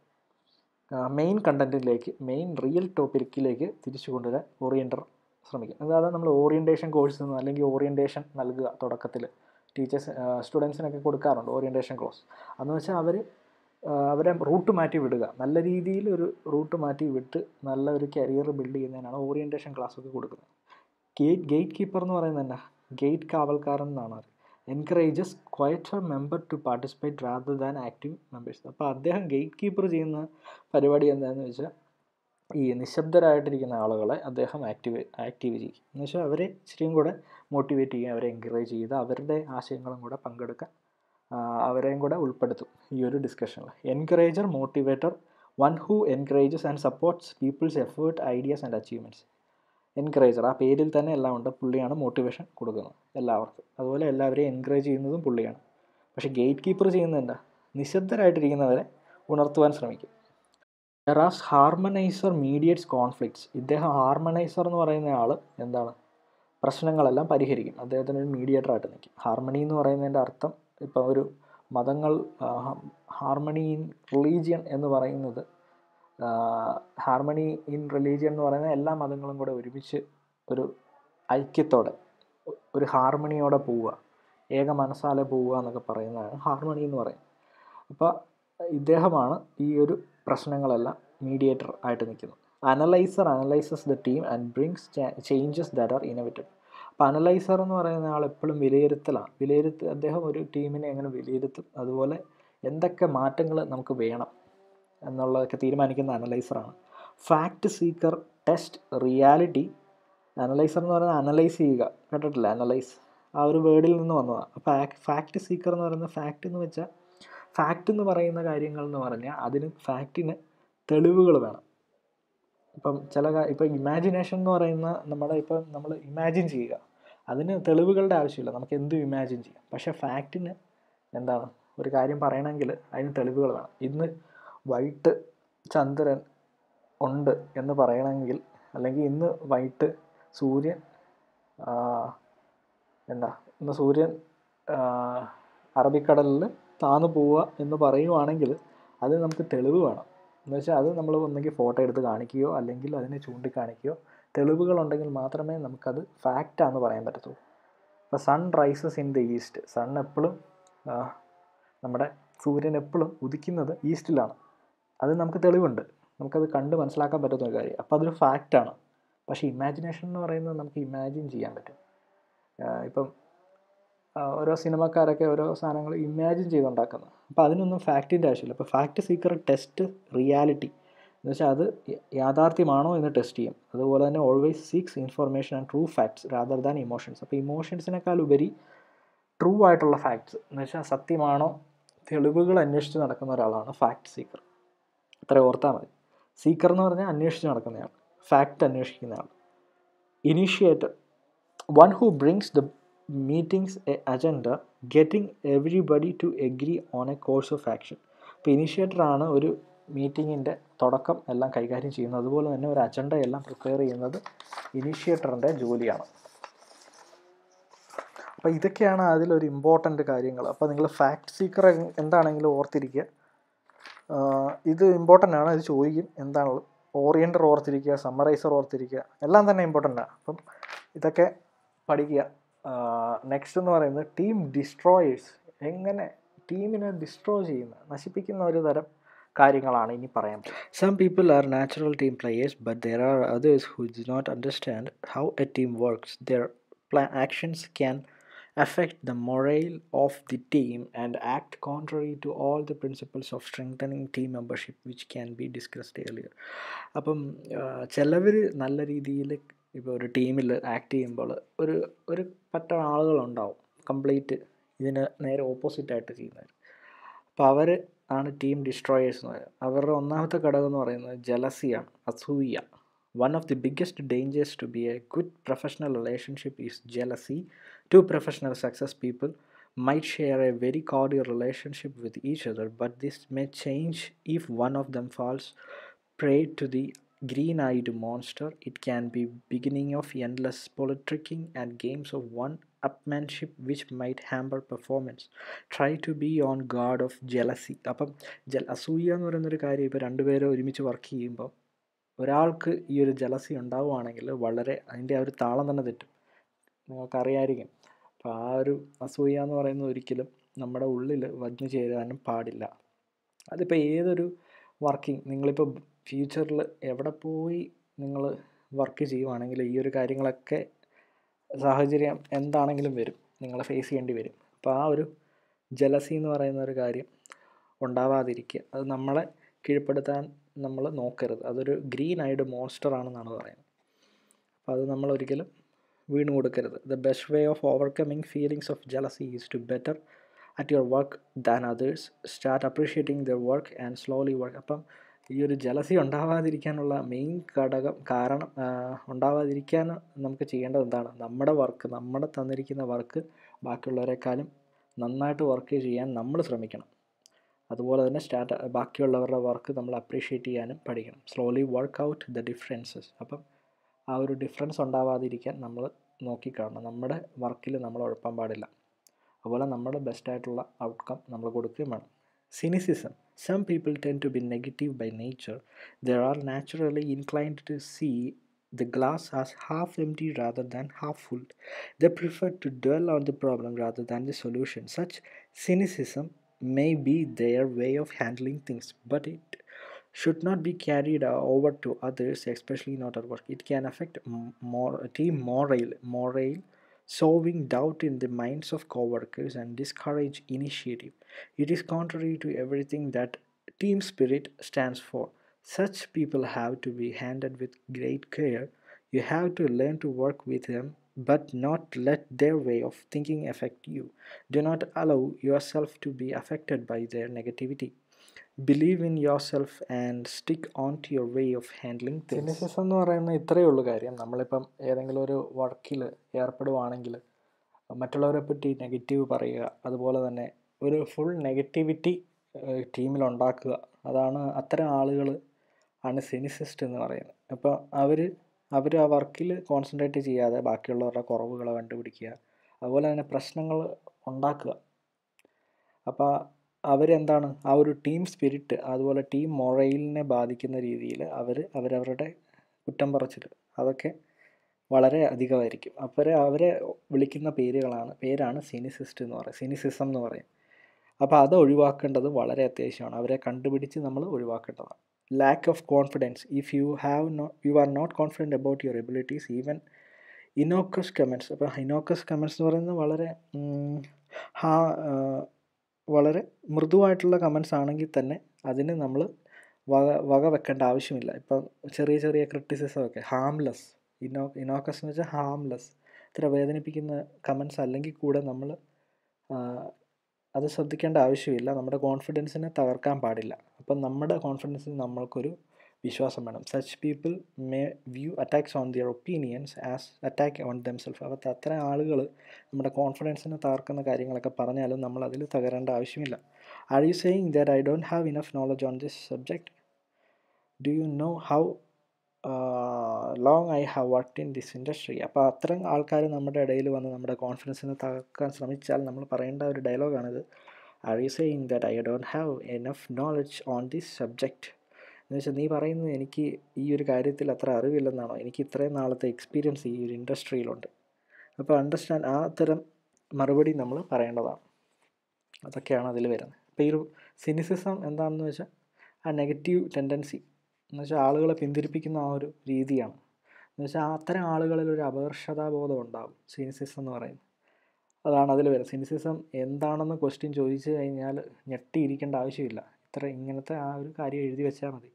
S1: മെയിൻ കണ്ടൻറ്റിലേക്ക് മെയിൻ റിയൽ ടോപ്പിക്കിലേക്ക് തിരിച്ചു കൊണ്ടുവരാൻ ഓറിയൻറ്റർ ശ്രമിക്കും അതായത് നമ്മൾ ഓറിയൻറ്റേഷൻ കോഴ്സ് അല്ലെങ്കിൽ ഓറിയൻറ്റേഷൻ നൽകുക തുടക്കത്തിൽ ടീച്ചേഴ്സ് സ്റ്റുഡൻസിനൊക്കെ കൊടുക്കാറുണ്ട് ഓറിയൻറ്റേഷൻ കോഴ്സ് അതെന്ന് വെച്ചാൽ അവർ അവരെ റൂട്ട് മാറ്റി വിടുക നല്ല രീതിയിൽ ഒരു റൂട്ട് മാറ്റി വിട്ട് നല്ല ഒരു കരിയർ ബിൽഡ് ചെയ്യുന്നതിനാണ് ഓറിയൻറ്റേഷൻ ക്ലാസ്സൊക്കെ കൊടുക്കുന്നത് ഗേറ്റ് ഗേറ്റ് കീപ്പർ എന്ന് പറയുന്നത് തന്നെ ഗേറ്റ് കാവൽക്കാരൻ എന്നാണ് encourages quieter member to participate rather than active members അപ്പോൾ അദ്ദേഹം ഗേറ്റ് കീപ്പർ ചെയ്യുന്ന പരിപാടി എന്താണെന്ന് വെച്ചാൽ ഈ നിശബ്ദരായിട്ടിരിക്കുന്ന ആളുകളെ അദ്ദേഹം ആക്റ്റീവ് ആക്റ്റീവ് ചെയ്യും എന്ന് വെച്ചാൽ അവരെ ഇച്ചിരിയും കൂടെ മോട്ടിവേറ്റ് ചെയ്യുക അവരെ എൻകറേജ് ചെയ്ത് അവരുടെ ആശയങ്ങളും കൂടെ പങ്കെടുക്കാൻ അവരെയും കൂടെ ഉൾപ്പെടുത്തും ഈ ഒരു ഡിസ്കഷനിൽ encourager motivator one who encourages and supports people's effort ideas and achievements encourager ആ പേരിൽ തന്നെ എല്ലാം ഉണ്ട് പുള്ളിയാണ് മോട്ടിവേഷൻ കൊടുക്കുന്നത് എല്ലാവർക്കും അതുപോലെ എല്ലാവരെയും എൻകറേജ് ചെയ്യുന്നതും പുള്ളിയാണ് പക്ഷേ ഗേറ്റ് കീപ്പർ ചെയ്യുന്നത് എന്താ നിശബ്ദരായിട്ടിരിക്കുന്നവരെ ഉണർത്തുവാൻ ശ്രമിക്കും ഡെറാസ് ഹാർമനൈസർ മീഡിയേറ്റ്സ് കോൺഫ്ലിക്ട്സ് ഇദ്ദേഹം ഹാർമനൈസർ എന്ന് പറയുന്ന ആൾ എന്താണ് പ്രശ്നങ്ങളെല്ലാം പരിഹരിക്കും അദ്ദേഹത്തിന് ഒരു മീഡിയേറ്റർ ആയിട്ട് നിൽക്കും ഹാർമണി എന്ന് പറയുന്നതിൻ്റെ അർത്ഥം ഇപ്പോൾ ഒരു മതങ്ങൾ ഹാർമണി ഇൻ റിലീജിയൻ എന്ന് പറയുന്നത് ഹാർമണി ഇൻ റിലീജിയൻ എന്ന് പറയുന്ന എല്ലാ മതങ്ങളും കൂടെ ഒരുമിച്ച് ഒരു ഐക്യത്തോടെ ഒരു ഹാർമണിയോടെ പോവുക ഏക മനസ്സാലെ പോവുക എന്നൊക്കെ പറയുന്നതാണ് ഹാർമണി എന്ന് പറയുന്നത് അപ്പോൾ ഇദ്ദേഹമാണ് ഈ ഒരു പ്രശ്നങ്ങളെല്ലാം മീഡിയേറ്റർ ആയിട്ട് നിൽക്കുന്നത് analyser analyses the team and brings changes that are innovated അപ്പോൾ അനലൈസർ എന്ന് പറയുന്ന ആൾ എപ്പോഴും വിലയിരുത്തലാണ് വിലയിരുത്ത് അദ്ദേഹം ഒരു ടീമിനെ എങ്ങനെ വിലയിരുത്തും അതുപോലെ എന്തൊക്കെ മാറ്റങ്ങൾ നമുക്ക് വേണം എന്നുള്ളതൊക്കെ തീരുമാനിക്കുന്ന അനലൈസറാണ് fact seeker test reality analyser എന്ന് പറയുന്നത് അനലൈസ് ചെയ്യുക കേട്ടിട്ടില്ല അനലൈസ് ആ ഒരു വേർഡിൽ നിന്ന് വന്നതാണ് അപ്പോൾ ഫാക്റ്റ് സീക്കർ എന്ന് പറയുന്ന ഫാക്റ്റ് എന്ന് വെച്ചാൽ ഫാക്റ്റ് എന്ന് പറയുന്ന കാര്യങ്ങൾ എന്ന് പറഞ്ഞാൽ അതിന് ഫാക്റ്റിന് തെളിവുകൾ വേണം ഇപ്പം ചില ഇപ്പം ഇമാജിനേഷൻ എന്ന് പറയുന്ന നമ്മുടെ ഇപ്പം നമ്മൾ ഇമാജിൻ ചെയ്യുക അതിന് തെളിവുകളുടെ ആവശ്യമില്ല നമുക്ക് എന്തും ഇമാജിൻ ചെയ്യാം പക്ഷേ ഫാക്റ്റിന് എന്താണ് ഒരു കാര്യം പറയണമെങ്കിൽ അതിന് തെളിവുകൾ വേണം ഇന്ന് വൈറ്റ് ചന്ദ്രൻ ഉണ്ട് എന്ന് പറയണമെങ്കിൽ അല്ലെങ്കിൽ ഇന്ന് വൈറ്റ് സൂര്യൻ എന്താ ഇന്ന് സൂര്യൻ അറബിക്കടലിൽ താന്നു പോവുക എന്ന് പറയുവാണെങ്കിൽ അത് നമുക്ക് തെളിവ് വേണം എന്ന് വെച്ചാൽ അത് നമ്മൾ ഒന്നെങ്കിൽ ഫോട്ടോ എടുത്ത് കാണിക്കുകയോ അല്ലെങ്കിൽ അതിനെ ചൂണ്ടിക്കാണിക്കുകയോ തെളിവുകളുണ്ടെങ്കിൽ മാത്രമേ നമുക്കത് ഫാക്റ്റാന്ന് പറയാൻ പറ്റത്തുള്ളൂ ഇപ്പോൾ sun rises in the east sun എപ്പോഴും നമ്മുടെ സൂര്യൻ എപ്പോഴും ഉദിക്കുന്നത് ഈസ്റ്റിലാണ് അത് നമുക്ക് തെളിവുണ്ട് നമുക്കത് കണ്ട് മനസ്സിലാക്കാൻ പറ്റുന്ന ഒരു കാര്യം അപ്പോൾ അതൊരു ഫാക്റ്റാണ് പക്ഷേ ഇമാജിനേഷൻ എന്ന് പറയുന്നത് നമുക്ക് ഇമാജിൻ ചെയ്യാൻ പറ്റും ഇപ്പം ഓരോ സിനിമക്കാരൊക്കെ ഓരോ സാധനങ്ങൾ ഇമാജിൻ ചെയ്തുണ്ടാക്കുന്നത് അപ്പോൾ അതിനൊന്നും ഫാക്റ്റിൻ്റെ ആവശ്യമില്ല അപ്പോൾ ഫാക്റ്റ് സീക്കർ ടെസ്റ്റ് റിയാലിറ്റി എന്ന് വെച്ചാൽ അത് യാഥാർത്ഥ്യമാണോ എന്ന് ടെസ്റ്റ് ചെയ്യും അതുപോലെ തന്നെ always seeks information and true facts rather than emotions അപ്പോൾ ഇമോഷൻസിനേക്കാൾ ഉപരി ട്രൂ ആയിട്ടുള്ള ഫാക്ട്സ് എന്ന് വെച്ചാൽ സത്യമാണോ തെളിവുകൾ അന്വേഷിച്ച് നടക്കുന്ന ഒരാളാണ് ഫാക്ട് സീക്കർ അത്ര ഓർത്താൽ മതി സീക്കർ എന്ന് പറഞ്ഞാൽ അന്വേഷിച്ച് നടക്കുന്നയാൾ ഫാക്റ്റ് അന്വേഷിക്കുന്നയാൾ initiator one who brings the meetings a agenda getting everybody to agree on a course of action ഇപ്പോൾ ഇനിഷ്യേറ്ററാണ് ഒരു മീറ്റിങ്ങിൻ്റെ തുടക്കം എല്ലാം കൈകാര്യം ചെയ്യുന്നത് അതുപോലെ തന്നെ ഒരു അജണ്ട എല്ലാം പ്രിപ്പയർ ചെയ്യുന്നത് ഇനിഷ്യേറ്ററിൻ്റെ ജോലിയാണ് അപ്പോൾ ഇതൊക്കെയാണ് അതിലൊരു ഇമ്പോർട്ടൻ്റ് കാര്യങ്ങൾ അപ്പോൾ നിങ്ങൾ ഫാക്ട് സീക്കർ എന്താണെങ്കിലും ഓർത്തിരിക്കുക ഇത് ഇമ്പോർട്ടൻ്റ് ആണ് ഇത് ചോദിക്കും എന്താണ് ഓറിയൻറ്റർ ഓർത്തിരിക്കുക സമ്മറൈസർ ഓർത്തിരിക്കുക എല്ലാം തന്നെ ഇമ്പോർട്ടൻ്റ് ആണ് അപ്പം ഇതൊക്കെ പഠിക്കുക നെക്സ്റ്റ് എന്ന് പറയുന്നത് ടീം ഡിസ്ട്രോയേഴ്സ് എങ്ങനെ ടീമിനെ ഡിസ്ട്രോയ് ചെയ്യുന്ന നശിപ്പിക്കുന്ന ഒരു തരം കാര്യങ്ങളാണ് ഇനി പറയാൻ some people are natural team players but there are others who do not understand how a team works their actions can affect the morale of the team and act contrary to all the principles of strengthening team membership which can be discussed earlier അപ്പം ചിലവർ നല്ല രീതിയിൽ ഇപ്പോൾ ഒരു ടീമിൽ ആക്ട് ചെയ്യുമ്പോൾ ഒരു ഒരു പറ്റ ആളുകളുണ്ടാവും കംപ്ലീറ്റ് ഇതിന് നേരെ ഓപ്പോസിറ്റായിട്ട് ചെയ്യുന്നവർ അപ്പോൾ അവർ ആണ് ടീം ഡിസ്ട്രോയേഴ്സ് എന്ന് പറയുന്നത് അവരുടെ ഒന്നാമത്തെ ഘടകം എന്ന് പറയുന്നത് ജലസിയാണ് അസൂയ one of the biggest dangers to be a good professional relationship is jealousy to professional success people might share a very cordial relationship with each other, but this may change if one of them falls prey to the green-eyed monster. It can be beginning of endless politicking and games of one-upmanship which might hamper performance. Try to be on guard of jealousy. അപ്പം ജൽ അസൂയ എന്ന് പറയുന്നൊരു കാര്യം ഇപ്പോൾ രണ്ടുപേരും ഒരുമിച്ച് വർക്ക് ചെയ്യുമ്പോൾ ഒരാൾക്ക് ഈ ഒരു ജലസി ഉണ്ടാവുകയാണെങ്കിൽ വളരെ അതിൻ്റെ ആ ഒരു താളം തന്നെ തെറ്റും നിങ്ങൾക്കറിയായിരിക്കും അപ്പോൾ ആ ഒരു അസൂയ എന്ന് പറയുന്നത് ഒരിക്കലും നമ്മുടെ ഉള്ളിൽ വന്നു ചേരാനും പാടില്ല അതിപ്പോൾ ഏതൊരു വർക്കിംഗ് നിങ്ങളിപ്പോൾ ഫ്യൂച്ചറിൽ എവിടെ പോയി നിങ്ങൾ വർക്ക് ചെയ്യുവാണെങ്കിൽ ഈ ഒരു കാര്യങ്ങളൊക്കെ സാഹചര്യം എന്താണെങ്കിലും വരും നിങ്ങളെ ഫേസ് ചെയ്യേണ്ടി വരും അപ്പോൾ ആ ഒരു ജലസി എന്ന് പറയുന്ന ഒരു കാര്യം ഉണ്ടാവാതിരിക്കുക അത് നമ്മളെ കീഴ്പ്പെടുത്താൻ നമ്മൾ നോക്കരുത് അതൊരു ഗ്രീൻ ഐഡ് മോൺസ്റ്റർ ആണെന്നാണ് പറയുന്നത് അപ്പോൾ അത് നമ്മൾ ഒരിക്കലും വീണ് കൊടുക്കരുത് the best way of overcoming feelings of jealousy is to better at your work than others start appreciating their work and slowly work അപ്പം ഈ ഒരു ജലസി ഉണ്ടാവാതിരിക്കാനുള്ള മെയിൻ ഘടകം കാരണം ആ, ഉണ്ടാവാതിരിക്കാൻ നമുക്ക് ചെയ്യേണ്ടത് എന്താണ് നമ്മുടെ വർക്ക് നമ്മുടെ തന്നിരിക്കുന്ന വർക്ക് ബാക്കിയുള്ളവരെക്കാളും നന്നായിട്ട് വർക്ക് ചെയ്യാൻ നമ്മൾ ശ്രമിക്കണം അതുപോലെ തന്നെ സ്റ്റാർട്ട് ബാക്കിയുള്ളവരുടെ വർക്ക് നമ്മൾ അപ്രീഷിയേറ്റ് ചെയ്യാനും പഠിക്കണം slowly work out the differences അപ്പം ആ ഒരു ഡിഫറൻസ് ഉണ്ടാവാതിരിക്കാൻ നമ്മൾ നോക്കിക്കാണണം നമ്മുടെ വർക്കിൽ നമ്മൾ ഉഴപ്പാൻ പാടില്ല അതുപോലെ നമ്മുടെ ബെസ്റ്റായിട്ടുള്ള ഔട്ട്കം നമ്മൾ കൊടുക്കുകയും വേണം cynicism some people tend to be negative by nature they are naturally inclined to see the glass as half empty rather than half full. They prefer to dwell on the problem rather than the solution. Such cynicism may be their way of handling things, but it should not be carried uh, over to others, especially not at work. It can affect m- more, team morale, morale, sowing doubt in the minds of coworkers and discourage initiative. It is contrary to everything that team spirit stands for. Such people have to be handled with great care. You have to learn to work with them, but not let their way of thinking affect you. Do not allow yourself to be affected by their negativity. Believe in yourself and stick on to your way of handling things. Cynicism എന്ന് പറയുന്ന ഇത്രയേ ഉള്ളൂ കാര്യം നമ്മളിപ്പം ഏതെങ്കിലും ഒരു വർക്കിൽ ഏർപ്പെടുവാണെങ്കിൽ മറ്റുള്ളവരെ പറ്റി നെഗറ്റീവ് പറയുക അതുപോലെ തന്നെ ഒരു ഫുൾ നെഗറ്റിവിറ്റി ടീമിൽ ഉണ്ടാക്കുക അതാണ് അത്തരം ആളുകൾ ആണ് സിനിസിസ്റ്റ് എന്ന് പറയുന്നത് അപ്പോൾ അവർ അവർ ആ വർക്കിൽ കോൺസെൻട്രേറ്റ് ചെയ്യാതെ ബാക്കിയുള്ളവരുടെ കുറവുകൾ കണ്ടുപിടിക്കുക അതുപോലെ തന്നെ പ്രശ്നങ്ങൾ ഉണ്ടാക്കുക അപ്പോൾ അവരെന്താണ് ആ ഒരു ടീം സ്പിരിറ്റ് അതുപോലെ ടീം മൊറയിലിനെ ബാധിക്കുന്ന രീതിയിൽ അവർ അവരവരുടെ കുറ്റം പറച്ചിൽ അതൊക്കെ വളരെ അധികമായിരിക്കും അപ്പോൾ അവരെ വിളിക്കുന്ന പേരുകളാണ് പേരാണ് സിനിസിസ്റ്റ് എന്ന് പറയുന്നത് സിനിസിസം എന്ന് പറയും അപ്പോൾ അത് ഒഴിവാക്കേണ്ടത് വളരെ അത്യാവശ്യമാണ് അവരെ കണ്ടുപിടിച്ച് നമ്മൾ ഒഴിവാക്കേണ്ടതാണ് lack of confidence if you have no you are not confident about your abilities even innocuous comments അപ്പോൾ ഇനോക്കസ് കമൻസ് എന്ന് പറയുന്നത് വളരെ ഉം, ഹാ ആ, വളരെ മൃദുവായിട്ടുള്ള കമൻസ് ആണെങ്കിൽ തന്നെ അതിന് നമ്മൾ വക വക വെക്കേണ്ട ആവശ്യമില്ല ഇപ്പം ചെറിയ ചെറിയ ക്രിറ്റിസിസം ഒക്കെ ഹാംലെസ് ഇനോ ഇനോക്കസ് എന്ന് വെച്ചാൽ ഹാംലെസ് ഇത്ര വേദനിപ്പിക്കുന്ന കമൻസ് അല്ലെങ്കിൽ കൂടെ നമ്മൾ അത് ശ്രദ്ധിക്കേണ്ട ആവശ്യമില്ല നമ്മുടെ കോൺഫിഡൻസിനെ തകർക്കാൻ പാടില്ല അപ്പം നമ്മുടെ കോൺഫിഡൻസിന് നമ്മൾക്കൊരു വിശ്വാസം വേണം such people may view attacks on their opinions as attack on themself അപ്പോൾ അത്തരം ആളുകൾ നമ്മുടെ കോൺഫിഡൻസിനെ തകർക്കുന്ന കാര്യങ്ങളൊക്കെ പറഞ്ഞാലും നമ്മൾ അതിൽ തകരേണ്ട ആവശ്യമില്ല are you saying that I don't have enough knowledge on this subject do you know how long I have worked in this industry അപ്പോൾ അത്തരം ആൾക്കാർ നമ്മുടെ ഇടയിൽ വന്ന് നമ്മുടെ കോൺഫിഡൻസിനെ തകർക്കാൻ ശ്രമിച്ചാൽ നമ്മൾ പറയേണ്ട ഒരു ഡയലോഗാണിത് are you saying that I don't have enough knowledge on this subject എന്ന് വെച്ചാൽ നീ പറയുന്നത് എനിക്ക് ഈ ഒരു കാര്യത്തിൽ അത്ര അറിവില്ലെന്നാണോ എനിക്ക് ഇത്രയും നാളത്തെ എക്സ്പീരിയൻസ് ഈ ഒരു ഇൻഡസ്ട്രിയിലുണ്ട് അപ്പോൾ അണ്ടർസ്റ്റാൻഡ് ആ തരം മറുപടി നമ്മൾ പറയേണ്ടതാണ് അതൊക്കെയാണ് അതിൽ വരുന്നത് അപ്പോൾ ഈ ഒരു സിനിസിസം എന്താണെന്ന് വെച്ചാൽ ആ നെഗറ്റീവ് ടെൻഡൻസി എന്ന് വെച്ചാൽ ആളുകളെ പിന്തിരിപ്പിക്കുന്ന ആ ഒരു രീതിയാണ് എന്ന് വെച്ചാൽ അത്തരം ആളുകളിൽ ഒരു അപകർഷതാബോധം ഉണ്ടാകും സിനിസിസം എന്ന് പറയുന്നത് അതാണ് അതിൽ വരുന്നത് സിനിസിസം എന്താണെന്ന് ക്വസ്റ്റ്യൻ ചോദിച്ചു കഴിഞ്ഞാൽ ഞെട്ടിയിരിക്കേണ്ട ആവശ്യമില്ല ഇത്ര ഇങ്ങനത്തെ ആ ഒരു കാര്യം എഴുതി വെച്ചാൽ മതി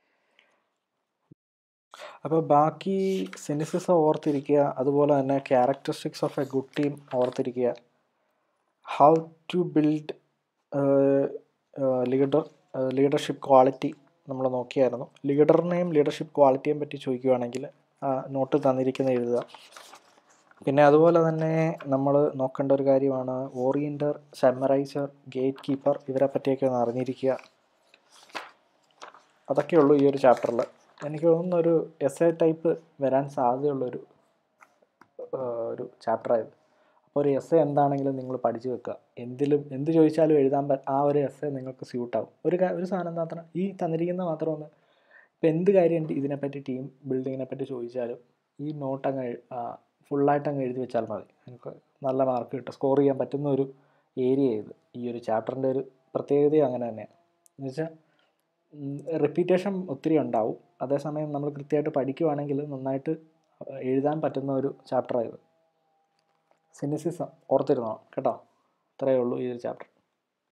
S1: അപ്പോൾ ബാക്കി സിനിസിസം ഓർത്തിരിക്കുക അതുപോലെ തന്നെ characteristics of a good team ഓർത്തിരിക്കുക how to build leader leadership quality നമ്മൾ നോക്കിയായിരുന്നു ലീഡറിനെയും ലീഡർഷിപ്പ് ക്വാളിറ്റിയെയും പറ്റി ചോദിക്കുകയാണെങ്കിൽ നോട്ട് തന്നിരിക്കുന്ന എഴുതുക പിന്നെ അതുപോലെ തന്നെ നമ്മൾ നോക്കേണ്ട ഒരു കാര്യമാണ് ഓറിയൻറ്റർ സമ്മറൈസർ ഗേറ്റ് കീപ്പർ ഇവരെ പറ്റിയൊക്കെ ഒന്ന് അറിഞ്ഞിരിക്കുക അതൊക്കെയുള്ളൂ ഈ ഒരു ചാപ്റ്ററിൽ എനിക്ക് തോന്നുന്നു ഒരു എസ് എ ടൈപ്പ് വരാൻ സാധ്യതയുള്ളൊരു ആ, ഒരു ചാപ്റ്ററായത് അപ്പോൾ ഒരു എസ് എ എന്താണെങ്കിലും നിങ്ങൾ പഠിച്ചു വെക്കുക എന്തിലും എന്ത് ചോദിച്ചാലും എഴുതാൻ പ ആ ഒരു എസ് എ നിങ്ങൾക്ക് സ്യൂട്ടാവും ഒരു കാ- ഒരു സാധനം മാത്രം ഈ തന്നിരിക്കുന്ന മാത്രം ഒന്ന് ഇപ്പം എന്ത് കാര്യം ഉണ്ട് ഇതിനെപ്പറ്റി ടീം ബിൽഡിങ്ങിനെ പറ്റി ചോദിച്ചാലും ഈ നോട്ട് അങ്ങ് എഴു- ആ, ഫുള്ളായിട്ട് അങ്ങ് എഴുതി വെച്ചാൽ മതി എനിക്ക് നല്ല മാർക്ക് കിട്ടും സ്കോർ ചെയ്യാൻ പറ്റുന്ന ഒരു ഏരിയ ഇത് ഈ ഒരു ചാപ്റ്ററിൻ്റെ ഒരു പ്രത്യേകതയും അങ്ങനെ തന്നെയാണ് എന്ന് വെച്ചാൽ റിപ്പീറ്റേഷൻ ഒത്തിരി ഉണ്ടാവും അതേസമയം നമ്മൾ കൃത്യമായിട്ട് പഠിക്കുവാണെങ്കിൽ നന്നായിട്ട് എഴുതാൻ പറ്റുന്ന ഒരു ചാപ്റ്ററായത് സിനിസിസം ഓർത്തിരുന്നോ കേട്ടോ ഇത്രയേ ഉള്ളൂ ഈ ഒരു ചാപ്റ്റർ